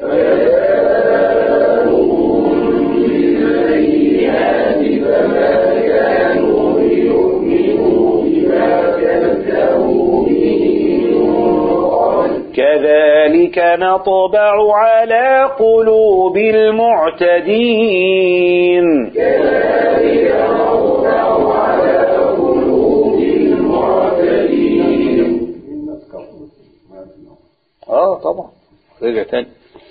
كذلك نطبع على قلوب المعتدين اه طبعا رجع تاني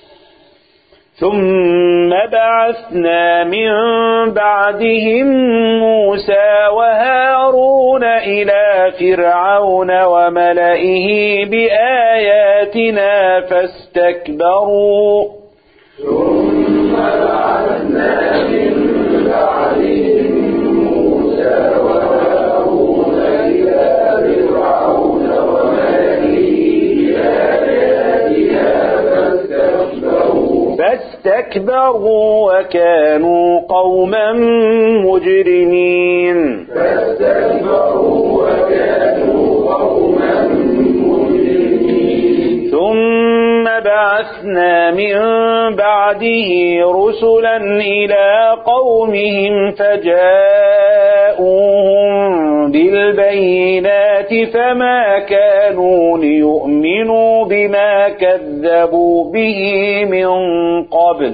ثم بعثنا من بعدهم موسى وهارون إلى فرعون وملئه بآياتنا فاستكبروا فاستكبروا وكانوا قوما مجرمين ثم بعثنا من بعده رسلا إلى قومهم فجاءوهم بالبينات فما كانوا ليؤمنوا بما كذبوا به من قبل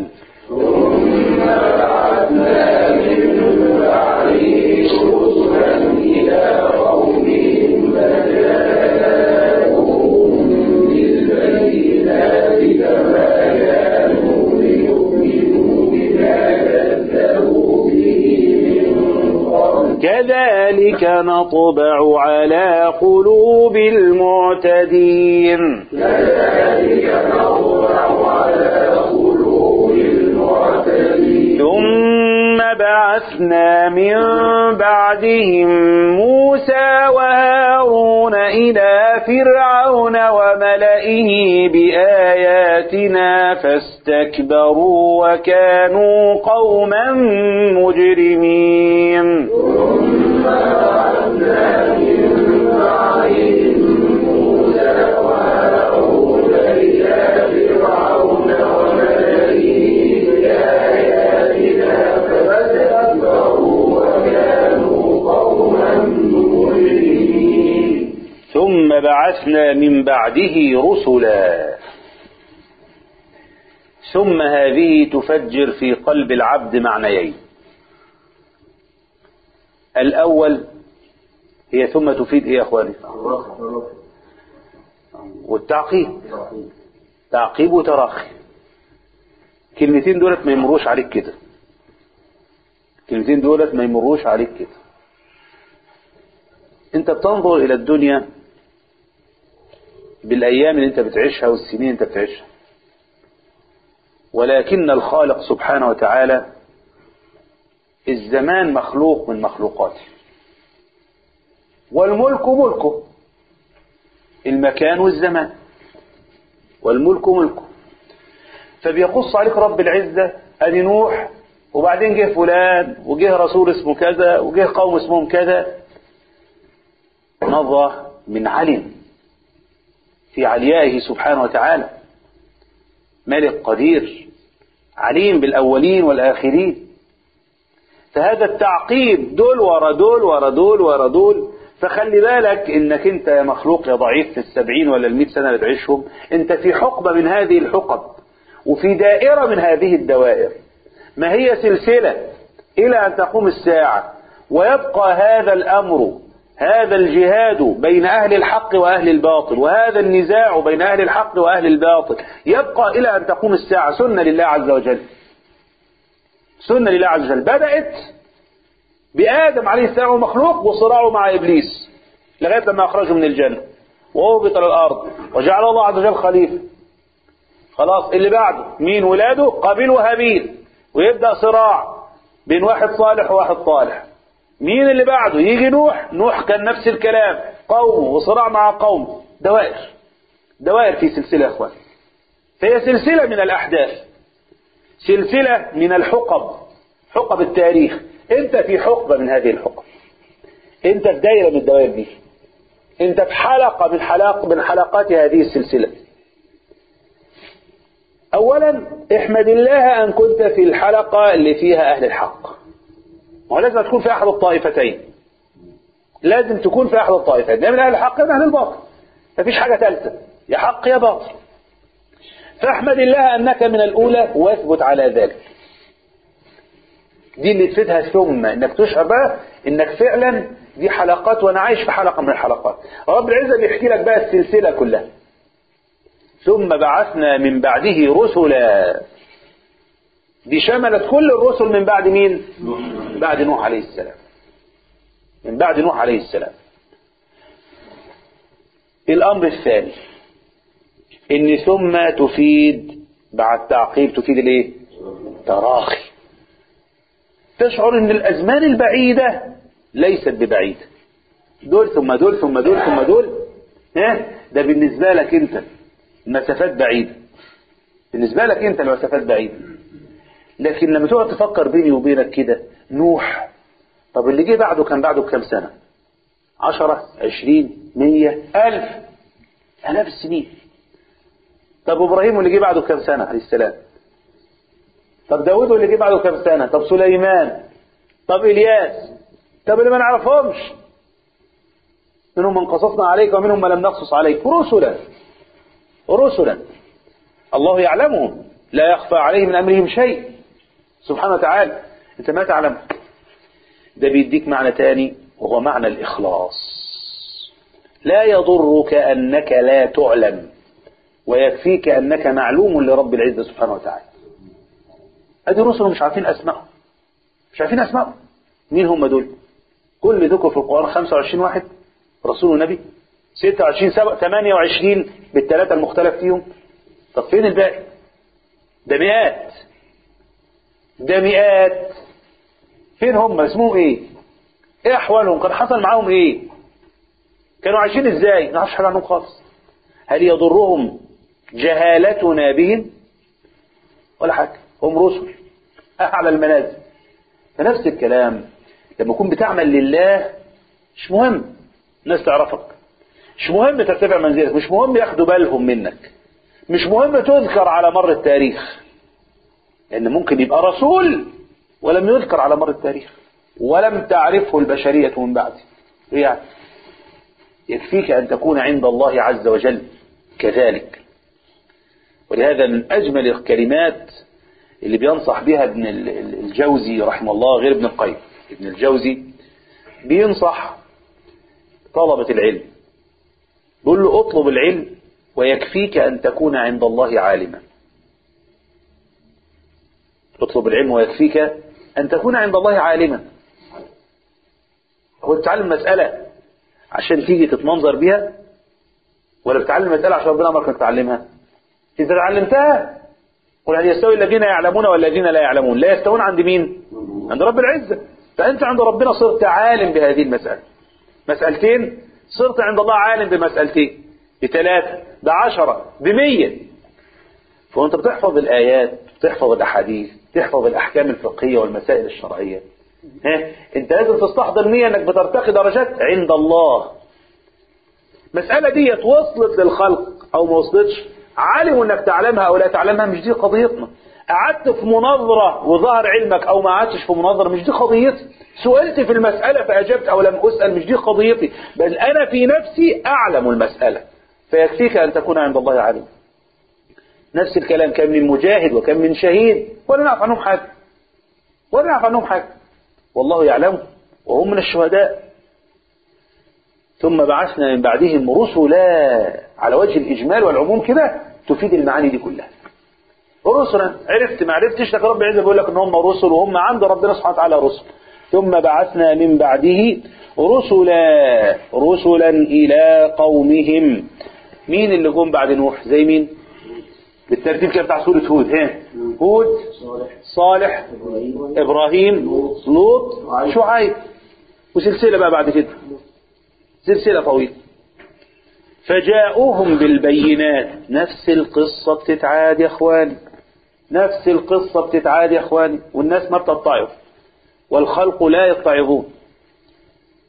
كذلك نطبع على قلوب المعتدين ثم بعثنا من بعدهم موسى وهارون إلى فرعون وملئه بآياتنا فاستكبروا وكانوا قوما مجرمين ثم بعثنا من بعده رسلا ثم هذه تفجر في قلب العبد معنيين الأول هي ثم تفيد إيه يا أخواني والتعقيب تعقيب وتراخي كلمتين دولت ما يمروش عليك كده كلمتين دولت ما يمروش عليك كده انت بتنظر الى الدنيا بالايام اللي انت بتعيشها والسنين اللي انت بتعيشها ولكن الخالق سبحانه وتعالى الزمان مخلوق من مخلوقاته والملك ملكه المكان والزمان والملك ملكه فبيقص عليك رب العزة ادي نوح وبعدين جه فلان وجه رسول اسمه كذا وجه قوم اسمهم كذا مضى من علم في عليائه سبحانه وتعالى ملك قدير عليم بالأولين والآخرين فهذا التعقيب دول ورا دول ورا دول ورا دول فخلي بالك انك انت يا مخلوق يا ضعيف في السبعين ولا المئة سنة اللي تعيشهم انت في حقبة من هذه الحقب وفي دائرة من هذه الدوائر ما هي سلسلة إلى أن تقوم الساعة ويبقى هذا الأمر هذا الجهاد بين أهل الحق وأهل الباطل وهذا النزاع بين أهل الحق وأهل الباطل يبقى إلى أن تقوم الساعة سنة لله عز وجل سنة لله عز وجل بدأت بآدم عليه السلام ومخلوق وصراعه مع إبليس لغاية لما أخرجه من الجنة وهبط الأرض وجعل الله عز وجل خليفة خلاص اللي بعده مين ولاده قابيل وهابيل ويبدأ صراع بين واحد صالح وواحد صالح مين اللي بعده يجي نوح نوح كان نفس الكلام قومه وصراع مع قوم دوائر دوائر في سلسلة يا اخوان فهي سلسلة من الأحداث سلسلة من الحقب حقب التاريخ انت في حقبة من هذه الحقب انت في دايرة من الدوائر دي انت في حلقة من حلق من حلقات هذه السلسلة اولا احمد الله ان كنت في الحلقة اللي فيها اهل الحق ما هو لازم تكون في احد الطائفتين لازم تكون في احد الطائفتين ده من اهل الحق من اهل الباطل مفيش حاجة ثالثة يا حق يا باطل فاحمد الله انك من الاولى واثبت على ذلك دي اللي تفيدها ثم انك تشعر بقى انك فعلا دي حلقات وانا عايش في حلقة من الحلقات رب العزة بيحكي لك بقى السلسلة كلها ثم بعثنا من بعده رسلا دي شملت كل الرسل من بعد مين من بعد نوح عليه السلام من بعد نوح عليه السلام الامر الثاني ان ثم تفيد بعد تعقيب تفيد الايه تراخي تشعر ان الازمان البعيدة ليست ببعيدة دول ثم دول ثم دول ثم دول ها ده بالنسبة لك انت مسافات بعيدة بالنسبة لك انت المسافات بعيدة لكن لما تقعد تفكر بيني وبينك كده نوح طب اللي جه بعده كان بعده بكام سنة عشرة عشرين مية ألف آلاف السنين طب إبراهيم اللي جه بعده كام سنة عليه السلام طب داود اللي جه بعده كام سنة طب سليمان طب إلياس طب اللي ما نعرفهمش منهم من قصصنا عليك ومنهم من لم نقصص عليك رسلا رسلا الله يعلمهم لا يخفى عليه من أمرهم شيء سبحانه وتعالى أنت ما تعلم ده بيديك معنى تاني وهو معنى الإخلاص لا يضرك أنك لا تعلم ويكفيك أنك معلوم لرب العزة سبحانه وتعالى أدي رسل مش عارفين أسمائهم مش عارفين أسمائهم مين هم دول كل ذكر في القرآن 25 واحد رسول ونبي 26 سبع 28 بالثلاثة المختلف فيهم طب فين الباقي ده مئات ده مئات فين هم اسمهم ايه ايه احوالهم كان حصل معاهم ايه كانوا عايشين ازاي ما نعرفش حاجه عنهم خالص هل يضرهم جهالتنا بهم ولا حاجه هم رسل اعلى المنازل فنفس الكلام لما تكون بتعمل لله مش مهم الناس تعرفك مش مهم ترتفع منزلك مش مهم ياخدوا بالهم منك مش مهم تذكر على مر التاريخ لأن ممكن يبقى رسول ولم يذكر على مر التاريخ ولم تعرفه البشرية من بعده يعني يكفيك أن تكون عند الله عز وجل كذلك ولهذا من أجمل الكلمات اللي بينصح بها ابن الجوزي رحمه الله غير ابن القيم ابن الجوزي بينصح طلبة العلم بيقول له اطلب العلم ويكفيك أن تكون عند الله عالما اطلب العلم ويكفيك أن تكون عند الله عالما هو تتعلم مسألة عشان تيجي تتمنظر بيها ولا بتعلم مسألة عشان ربنا أمرك انك تتعلمها إذا تعلمتها قل هل يستوي الذين يعلمون والذين لا يعلمون لا يستوون عند مين عند رب العزة فأنت عند ربنا صرت عالم بهذه المسألة مسألتين صرت عند الله عالم بمسألتين بثلاثة بعشرة بمية فأنت بتحفظ الآيات بتحفظ الأحاديث تحفظ الأحكام الفقهية والمسائل الشرعية ها أنت لازم تستحضر نية أنك بترتقي درجات عند الله مسألة دي وصلت للخلق أو ما وصلتش علموا أنك تعلمها أو لا تعلمها مش دي قضيتنا قعدت في مناظرة وظهر علمك أو ما قعدتش في مناظرة مش دي قضيتي سئلت في المسألة فأجبت أو لم أسأل مش دي قضيتي بل أنا في نفسي أعلم المسألة فيكفيك أن تكون عند الله عالم نفس الكلام كم من مجاهد وكم من شهيد ولا نعرف عنهم حاجة ولا نعرف عنهم حاجة والله يعلم وهم من الشهداء ثم بعثنا من بعدهم رسلا على وجه الإجمال والعموم كده تفيد المعاني دي كلها رسلا عرفت ما عرفتش لك رب العزة بيقول لك ان هم رسل وهم عند ربنا سبحانه وتعالى رسل ثم بعثنا من بعده رسلا رسلا إلى قومهم مين اللي جم بعد نوح زي مين بالترتيب كده بتاع سورة هود ها هود صالح إبراهيم لوط شعيب وسلسلة بقى بعد كده سلسلة طويلة فجاءوهم بالبينات نفس القصة بتتعاد يا اخواني نفس القصة بتتعاد يا اخواني والناس ما بتتعظ والخلق لا يتعظون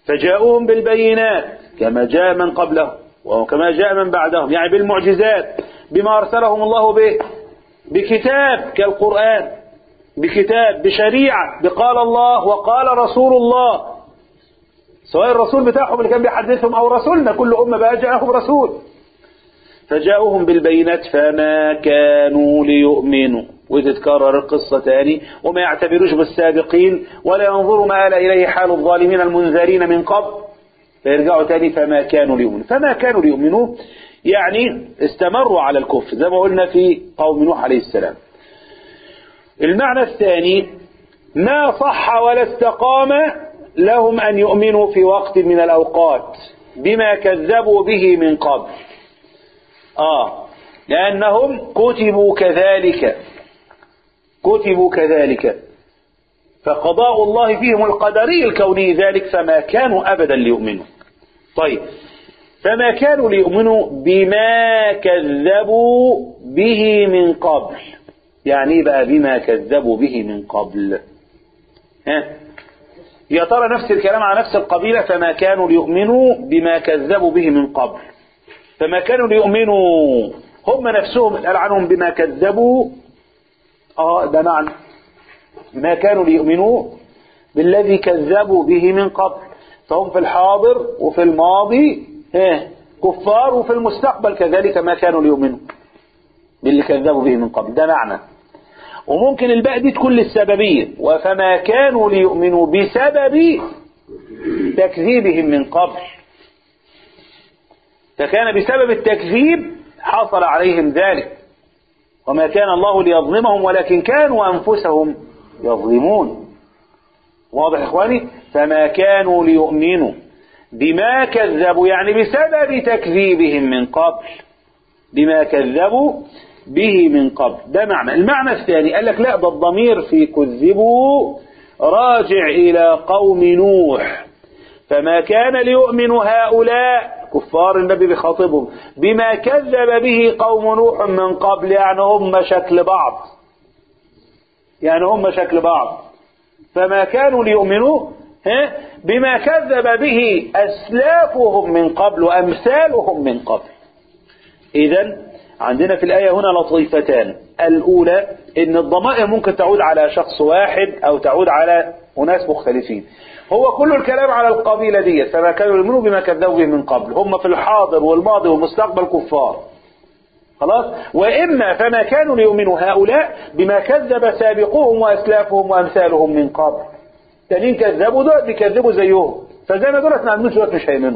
فجاءوهم بالبينات كما جاء من قبلهم وكما جاء من بعدهم يعني بالمعجزات بما أرسلهم الله به بكتاب كالقرآن بكتاب بشريعة بقال الله وقال رسول الله سواء الرسول بتاعهم اللي كان بيحدثهم أو رسولنا كل أمة بقى جاءهم رسول فجاءوهم بالبينات فما كانوا ليؤمنوا وتتكرر القصة تاني وما يعتبروش بالسابقين ولا ينظروا ما آل إليه حال الظالمين المنذرين من قبل فيرجعوا تاني فما كانوا ليؤمنوا فما كانوا ليؤمنوا يعني استمروا على الكفر زي ما قلنا في قوم نوح عليه السلام المعنى الثاني ما صح ولا استقام لهم أن يؤمنوا في وقت من الأوقات بما كذبوا به من قبل آه لأنهم كتبوا كذلك كتبوا كذلك فقضاء الله فيهم القدري الكوني ذلك فما كانوا أبدا ليؤمنوا طيب فما كانوا ليؤمنوا بما كذبوا به من قبل يعني إيه بقى بما كذبوا به من قبل ها يا ترى نفس الكلام على نفس القبيلة فما كانوا ليؤمنوا بما كذبوا به من قبل فما كانوا ليؤمنوا هم نفسهم قال عنهم بما كذبوا اه ده معنى ما كانوا ليؤمنوا بالذي كذبوا به من قبل فهم في الحاضر وفي الماضي اه كفار وفي المستقبل كذلك ما كانوا ليؤمنوا باللي كذبوا به من قبل ده معنى وممكن الباء دي تكون للسببية وفما كانوا ليؤمنوا بسبب تكذيبهم من قبل فكان بسبب التكذيب حصل عليهم ذلك وما كان الله ليظلمهم ولكن كانوا أنفسهم يظلمون واضح يا إخواني فما كانوا ليؤمنوا بما كذبوا يعني بسبب تكذيبهم من قبل بما كذبوا به من قبل ده معنى المعنى الثاني قال لك لا ده الضمير في كذبوا راجع إلى قوم نوح فما كان ليؤمن هؤلاء كفار النبي بيخاطبهم بما كذب به قوم نوح من قبل يعني هم شكل بعض يعني هم شكل بعض فما كانوا ليؤمنوا ها بما كذب به أسلافهم من قبل وأمثالهم من قبل إذا عندنا في الآية هنا لطيفتان الأولى إن الضمائر ممكن تعود على شخص واحد أو تعود على أناس مختلفين هو كل الكلام على القبيلة ديت فما كانوا يؤمنوا بما كذبوا به من قبل هم في الحاضر والماضي والمستقبل كفار خلاص وإما فما كانوا ليؤمنوا هؤلاء بما كذب سابقوهم وأسلافهم وأمثالهم من قبل تانيين كذبوا دول بيكذبوا زيهم فزي ما دولت ما عملوش دولت مش هيؤمنوا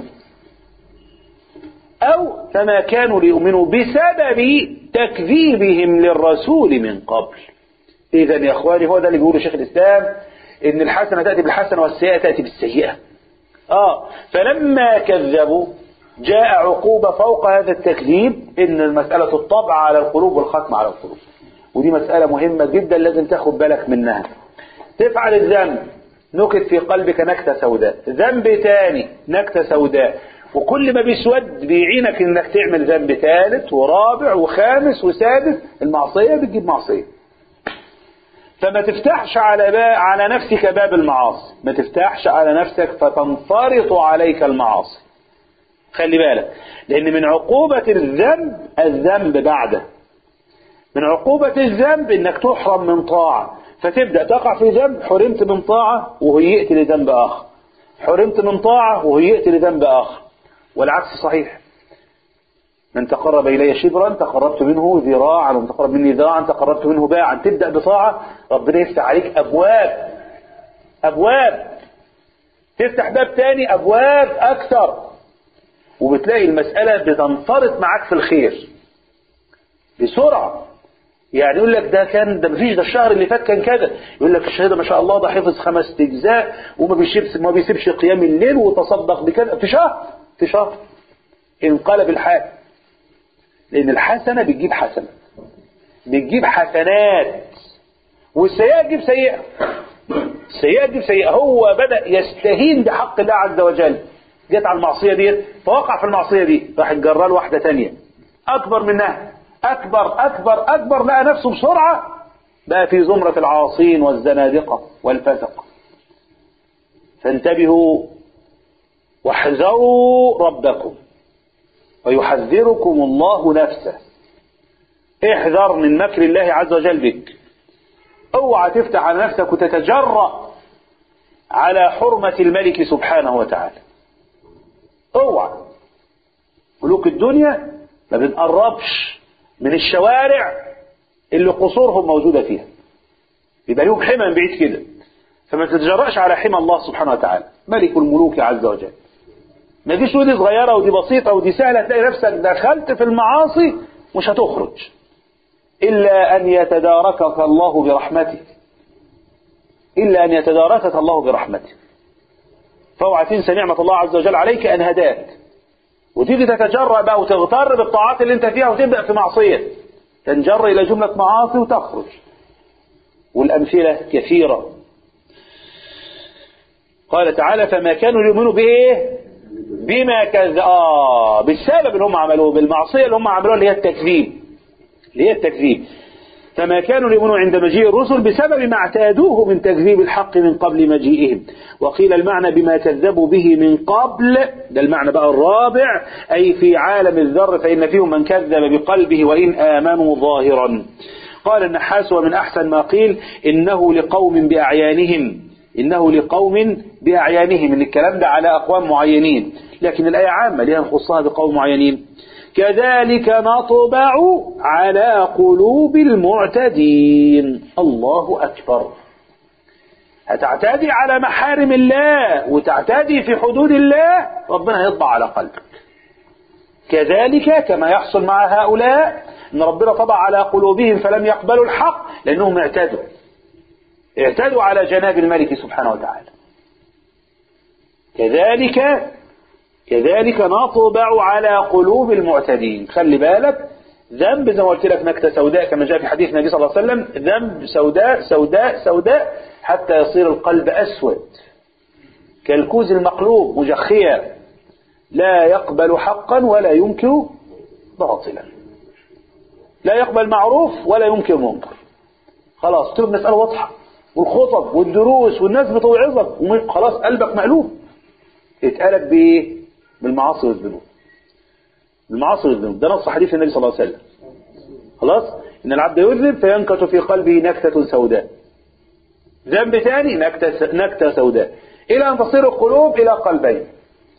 أو فما كانوا ليؤمنوا بسبب تكذيبهم للرسول من قبل إذا يا إخواني هو ده اللي بيقوله شيخ الإسلام إن الحسنة تأتي بالحسنة والسيئة تأتي بالسيئة آه فلما كذبوا جاء عقوبة فوق هذا التكذيب إن المسألة الطبع على القلوب والختم على القلوب ودي مسألة مهمة جدا لازم تاخد بالك منها تفعل الذنب نكت في قلبك نكتة سوداء ذنب تاني نكتة سوداء وكل ما بيسود بيعينك انك تعمل ذنب ثالث ورابع وخامس وسادس المعصية بتجيب معصية فما تفتحش على باب على نفسك باب المعاصي ما تفتحش على نفسك فتنفرط عليك المعاصي خلي بالك لان من عقوبة الذنب الذنب بعده من عقوبة الذنب انك تحرم من طاعة فتبدأ تقع في ذنب حرمت من طاعة وهيئت لذنب آخر حرمت من طاعة وهيئت لذنب آخر والعكس صحيح من تقرب إلي شبرا تقربت منه ذراعا ومن تقرب مني ذراعا تقربت منه باعا تبدأ بطاعة ربنا يفتح عليك أبواب أبواب تفتح باب تاني أبواب أكثر وبتلاقي المسألة بتنفرط معاك في الخير بسرعة يعني يقول لك ده كان ده مفيش ده الشهر اللي فات كان كذا يقول لك الشهر ده ما شاء الله ده حفظ خمس اجزاء وما بيسيبش ما بيسيبش قيام الليل وتصدق بكذا في شهر في شهر انقلب الحال لان الحسنه بتجيب حسنه بتجيب حسنات والسيئه تجيب سيئه السيئه تجيب سيئه هو بدا يستهين بحق الله عز وجل جت على المعصيه ديت فوقع في المعصيه دي راح جرى له واحده ثانيه اكبر منها أكبر أكبر أكبر لقى نفسه بسرعة بقى في زمرة العاصين والزنادقة والفسق فانتبهوا واحذروا ربكم ويحذركم الله نفسه احذر من مكر الله عز وجل بك اوعى تفتح على نفسك وتتجرأ على حرمة الملك سبحانه وتعالى اوعى ملوك الدنيا ما بنقربش من الشوارع اللي قصورهم موجودة فيها يبقى ليهم حمى من بعيد كده فما تتجرأش على حمى الله سبحانه وتعالى ملك الملوك عز وجل ما فيش ودي صغيرة ودي بسيطة ودي سهلة تلاقي نفسك دخلت في المعاصي مش هتخرج إلا أن يتداركك الله برحمته إلا أن يتداركك الله برحمته فاوعى تنسى نعمة الله عز وجل عليك أن هداك وتيجي تتجرأ بقى وتغتر بالطاعات اللي انت فيها وتبدأ في معصية تنجر إلى جملة معاصي وتخرج والأمثلة كثيرة قال تعالى فما كانوا ليؤمنوا بإيه بما كذب آه بالسبب اللي هم عملوه بالمعصية اللي هم عملوها اللي هي التكذيب اللي هي التكذيب فما كانوا ليؤمنوا عند مجيء الرسل بسبب ما اعتادوه من تكذيب الحق من قبل مجيئهم وقيل المعنى بما كذبوا به من قبل ده المعنى بقى الرابع أي في عالم الذر فإن فيهم من كذب بقلبه وإن آمنوا ظاهرا قال النحاس ومن أحسن ما قيل إنه لقوم بأعيانهم إنه لقوم بأعيانهم إن الكلام ده على أقوام معينين لكن الآية عامة لها نخصها بقوم معينين كذلك نطبع على قلوب المعتدين الله أكبر هتعتدي على محارم الله وتعتدي في حدود الله ربنا هيطبع على قلبك كذلك كما يحصل مع هؤلاء ان ربنا طبع على قلوبهم فلم يقبلوا الحق لانهم اعتدوا اعتدوا على جناب الملك سبحانه وتعالى كذلك كذلك نطبع على قلوب المعتدين خلي بالك ذنب زي ما قلت لك نكتة سوداء كما جاء في حديث النبي صلى الله عليه وسلم ذنب سوداء سوداء سوداء حتى يصير القلب أسود كالكوز المقلوب مجخيا لا يقبل حقا ولا ينكر باطلا لا يقبل معروف ولا ينكر منكر خلاص تبقى المسألة واضحة والخطب والدروس والناس بتوعظك خلاص قلبك مقلوب اتقلب بايه بالمعاصي والذنوب بالمعاصي والذنوب ده نص حديث النبي صلى الله عليه وسلم خلاص ان العبد يذنب فينكت في قلبه نكتة سوداء ذنب ثاني نكتة, نكتة سوداء الى ان تصير القلوب الى قلبين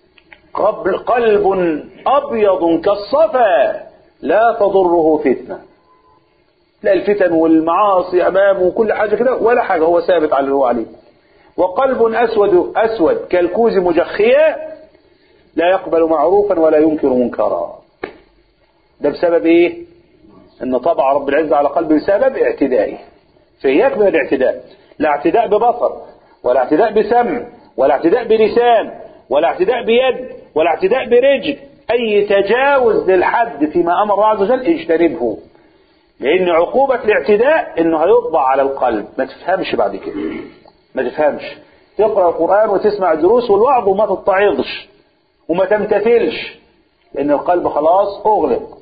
قلب ابيض كالصفا لا تضره فتنه لا الفتن والمعاصي امامه وكل حاجه كده ولا حاجه هو ثابت على اللي هو عليه وقلب اسود اسود كالكوز مجخيا لا يقبل معروفا ولا ينكر منكرا ده بسبب ايه ان طبع رب العزة على قلبه بسبب اعتدائه فإياك من الاعتداء لا اعتداء ببصر ولا اعتداء بسمع ولا اعتداء بلسان ولا اعتداء بيد ولا اعتداء برجل اي تجاوز للحد فيما امر الله عز وجل اجتنبه لان عقوبة الاعتداء انه هيطبع على القلب ما تفهمش بعد كده ما تفهمش تقرأ القرآن وتسمع دروس والوعظ وما تتعظش وما تمتثلش لأن القلب خلاص أغلق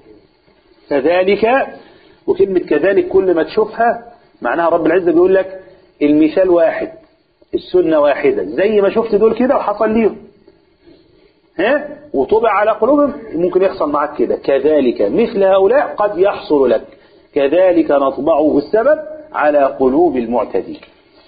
كذلك وكلمة كذلك كل ما تشوفها معناها رب العزة بيقول لك المثال واحد السنة واحدة زي ما شفت دول كده وحصل ليهم ها وطبع على قلوبهم ممكن يحصل معك كده كذلك مثل هؤلاء قد يحصل لك كذلك نطبع السبب على قلوب المعتدين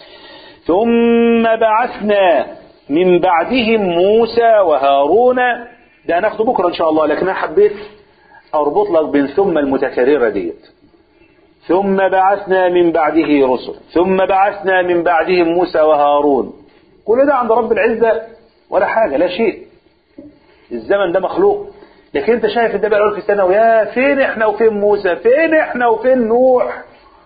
ثم بعثنا من بعدهم موسى وهارون ده هناخده بكرة إن شاء الله لكن أنا حبيت أربط لك بين ثم المتكررة ديت ثم بعثنا من بعده رسل ثم بعثنا من بعدهم موسى وهارون كل ده عند رب العزة ولا حاجة لا شيء الزمن ده مخلوق لكن انت شايف ده بقى في سنة ويا فين احنا وفين موسى فين احنا وفين نوح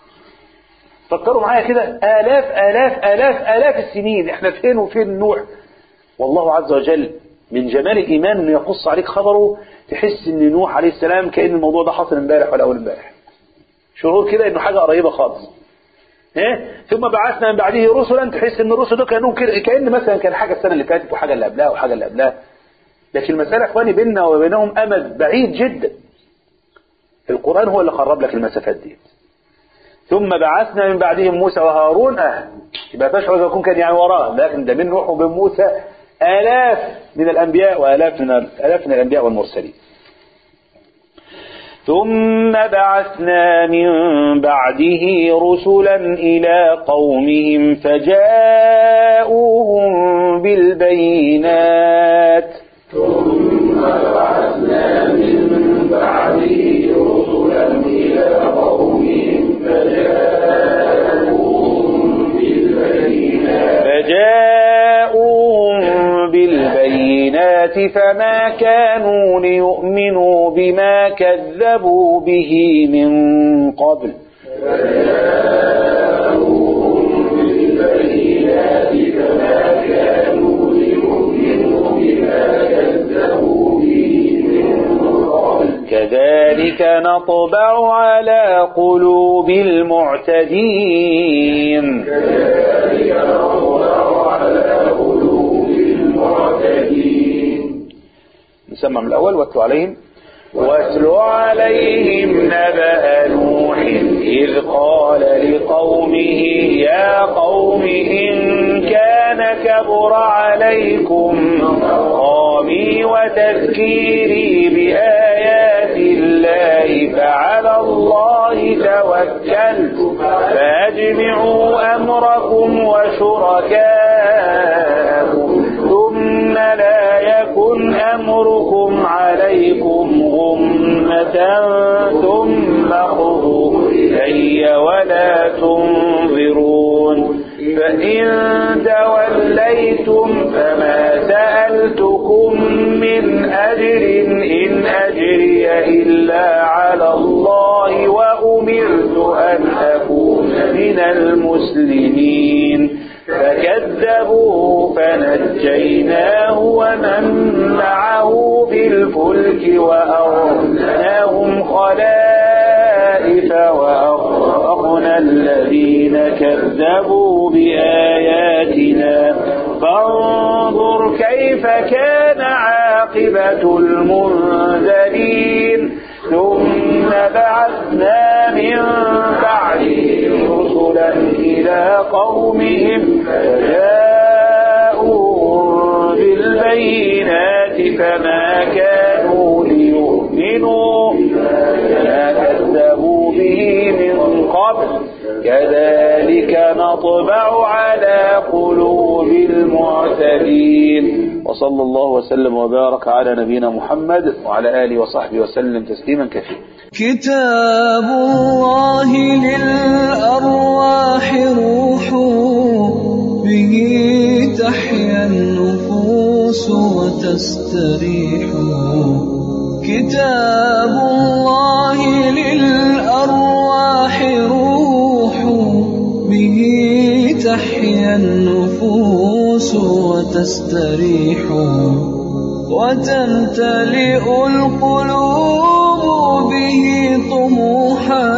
فكروا معايا كده آلاف آلاف آلاف آلاف السنين احنا فين وفين نوح والله عز وجل من جمال الإيمان انه يقص عليك خبره تحس ان نوح عليه السلام كأن الموضوع ده حصل امبارح ولا أول امبارح شعور كده انه حاجة قريبة خالص ها ثم بعثنا من بعده رسلا تحس ان الرسل دول كانوا كده كأن مثلا كان حاجة السنة اللي فاتت وحاجة اللي قبلها وحاجة اللي قبلها لكن المسألة اخواني بيننا وبينهم امد بعيد جدا القرآن هو اللي قرب لك المسافات دي ثم بعثنا من بعدهم موسى وهارون اه يبقى فيش عاوز يكون كان يعني وراه لكن ده من نوح وبين موسى آلاف من الأنبياء وآلاف من آلاف من الأنبياء والمرسلين ثم بعثنا من بعده رسلا إلى قومهم فجاءوهم بالبينات ثم بعثنا من بعده رسلا إلى قومهم فجاءوهم بالبينات فجاءوهم بالبينات فما كانوا ليؤمنوا بما كذبوا به من قبل فجاءوهم بالبينات فما كانوا ليؤمنوا بما كذبوا به من قبل كذلك نطبع على قلوب المعتدين كذلك نطبع على قلوب المعتدين نسمع من الأول واتلو عليهم واتل عليهم نبأ نوح إذ قال لقومه يا قوم إن كان كبر عليكم مقامي وتذكيري بآيات الله فعلى الله توكلت فأجمعوا أمركم وشركاءكم ثم لا يكن أمركم عليكم غمة ثم قضوا إلي ولا تنظرون فإن توليتم فما سألتكم من أجر إن أجري إلا على الله وأمرت أن أكون من المسلمين فكذبوه فنجيناه ومن معه بالفلك وأغرقناهم خلائف وأغرقنا الذين كذبوا بآياتنا فانظر كيف كان عاقبة المنذرين ثم بعثنا من بعده رسلا إلى قومهم فجاءوا بالبينات فما كانوا ليؤمنوا ما كذبوا به من قبل كذلك نطبع على قلوب المعتدين وصلى الله وسلم وبارك على نبينا محمد وعلى آله وصحبه وسلم تسليما كثيرا كتاب الله للأرواح روح به تحيا النفوس وتستريح كتاب الله للأرواح روح به تحيا النفوس وتستريح وتمتلئ القلوب به طموحا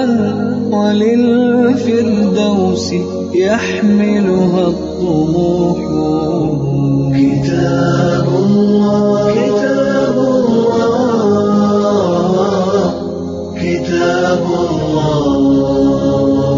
وللفردوس يحملها الطموح كتاب الله كتاب الله كتاب الله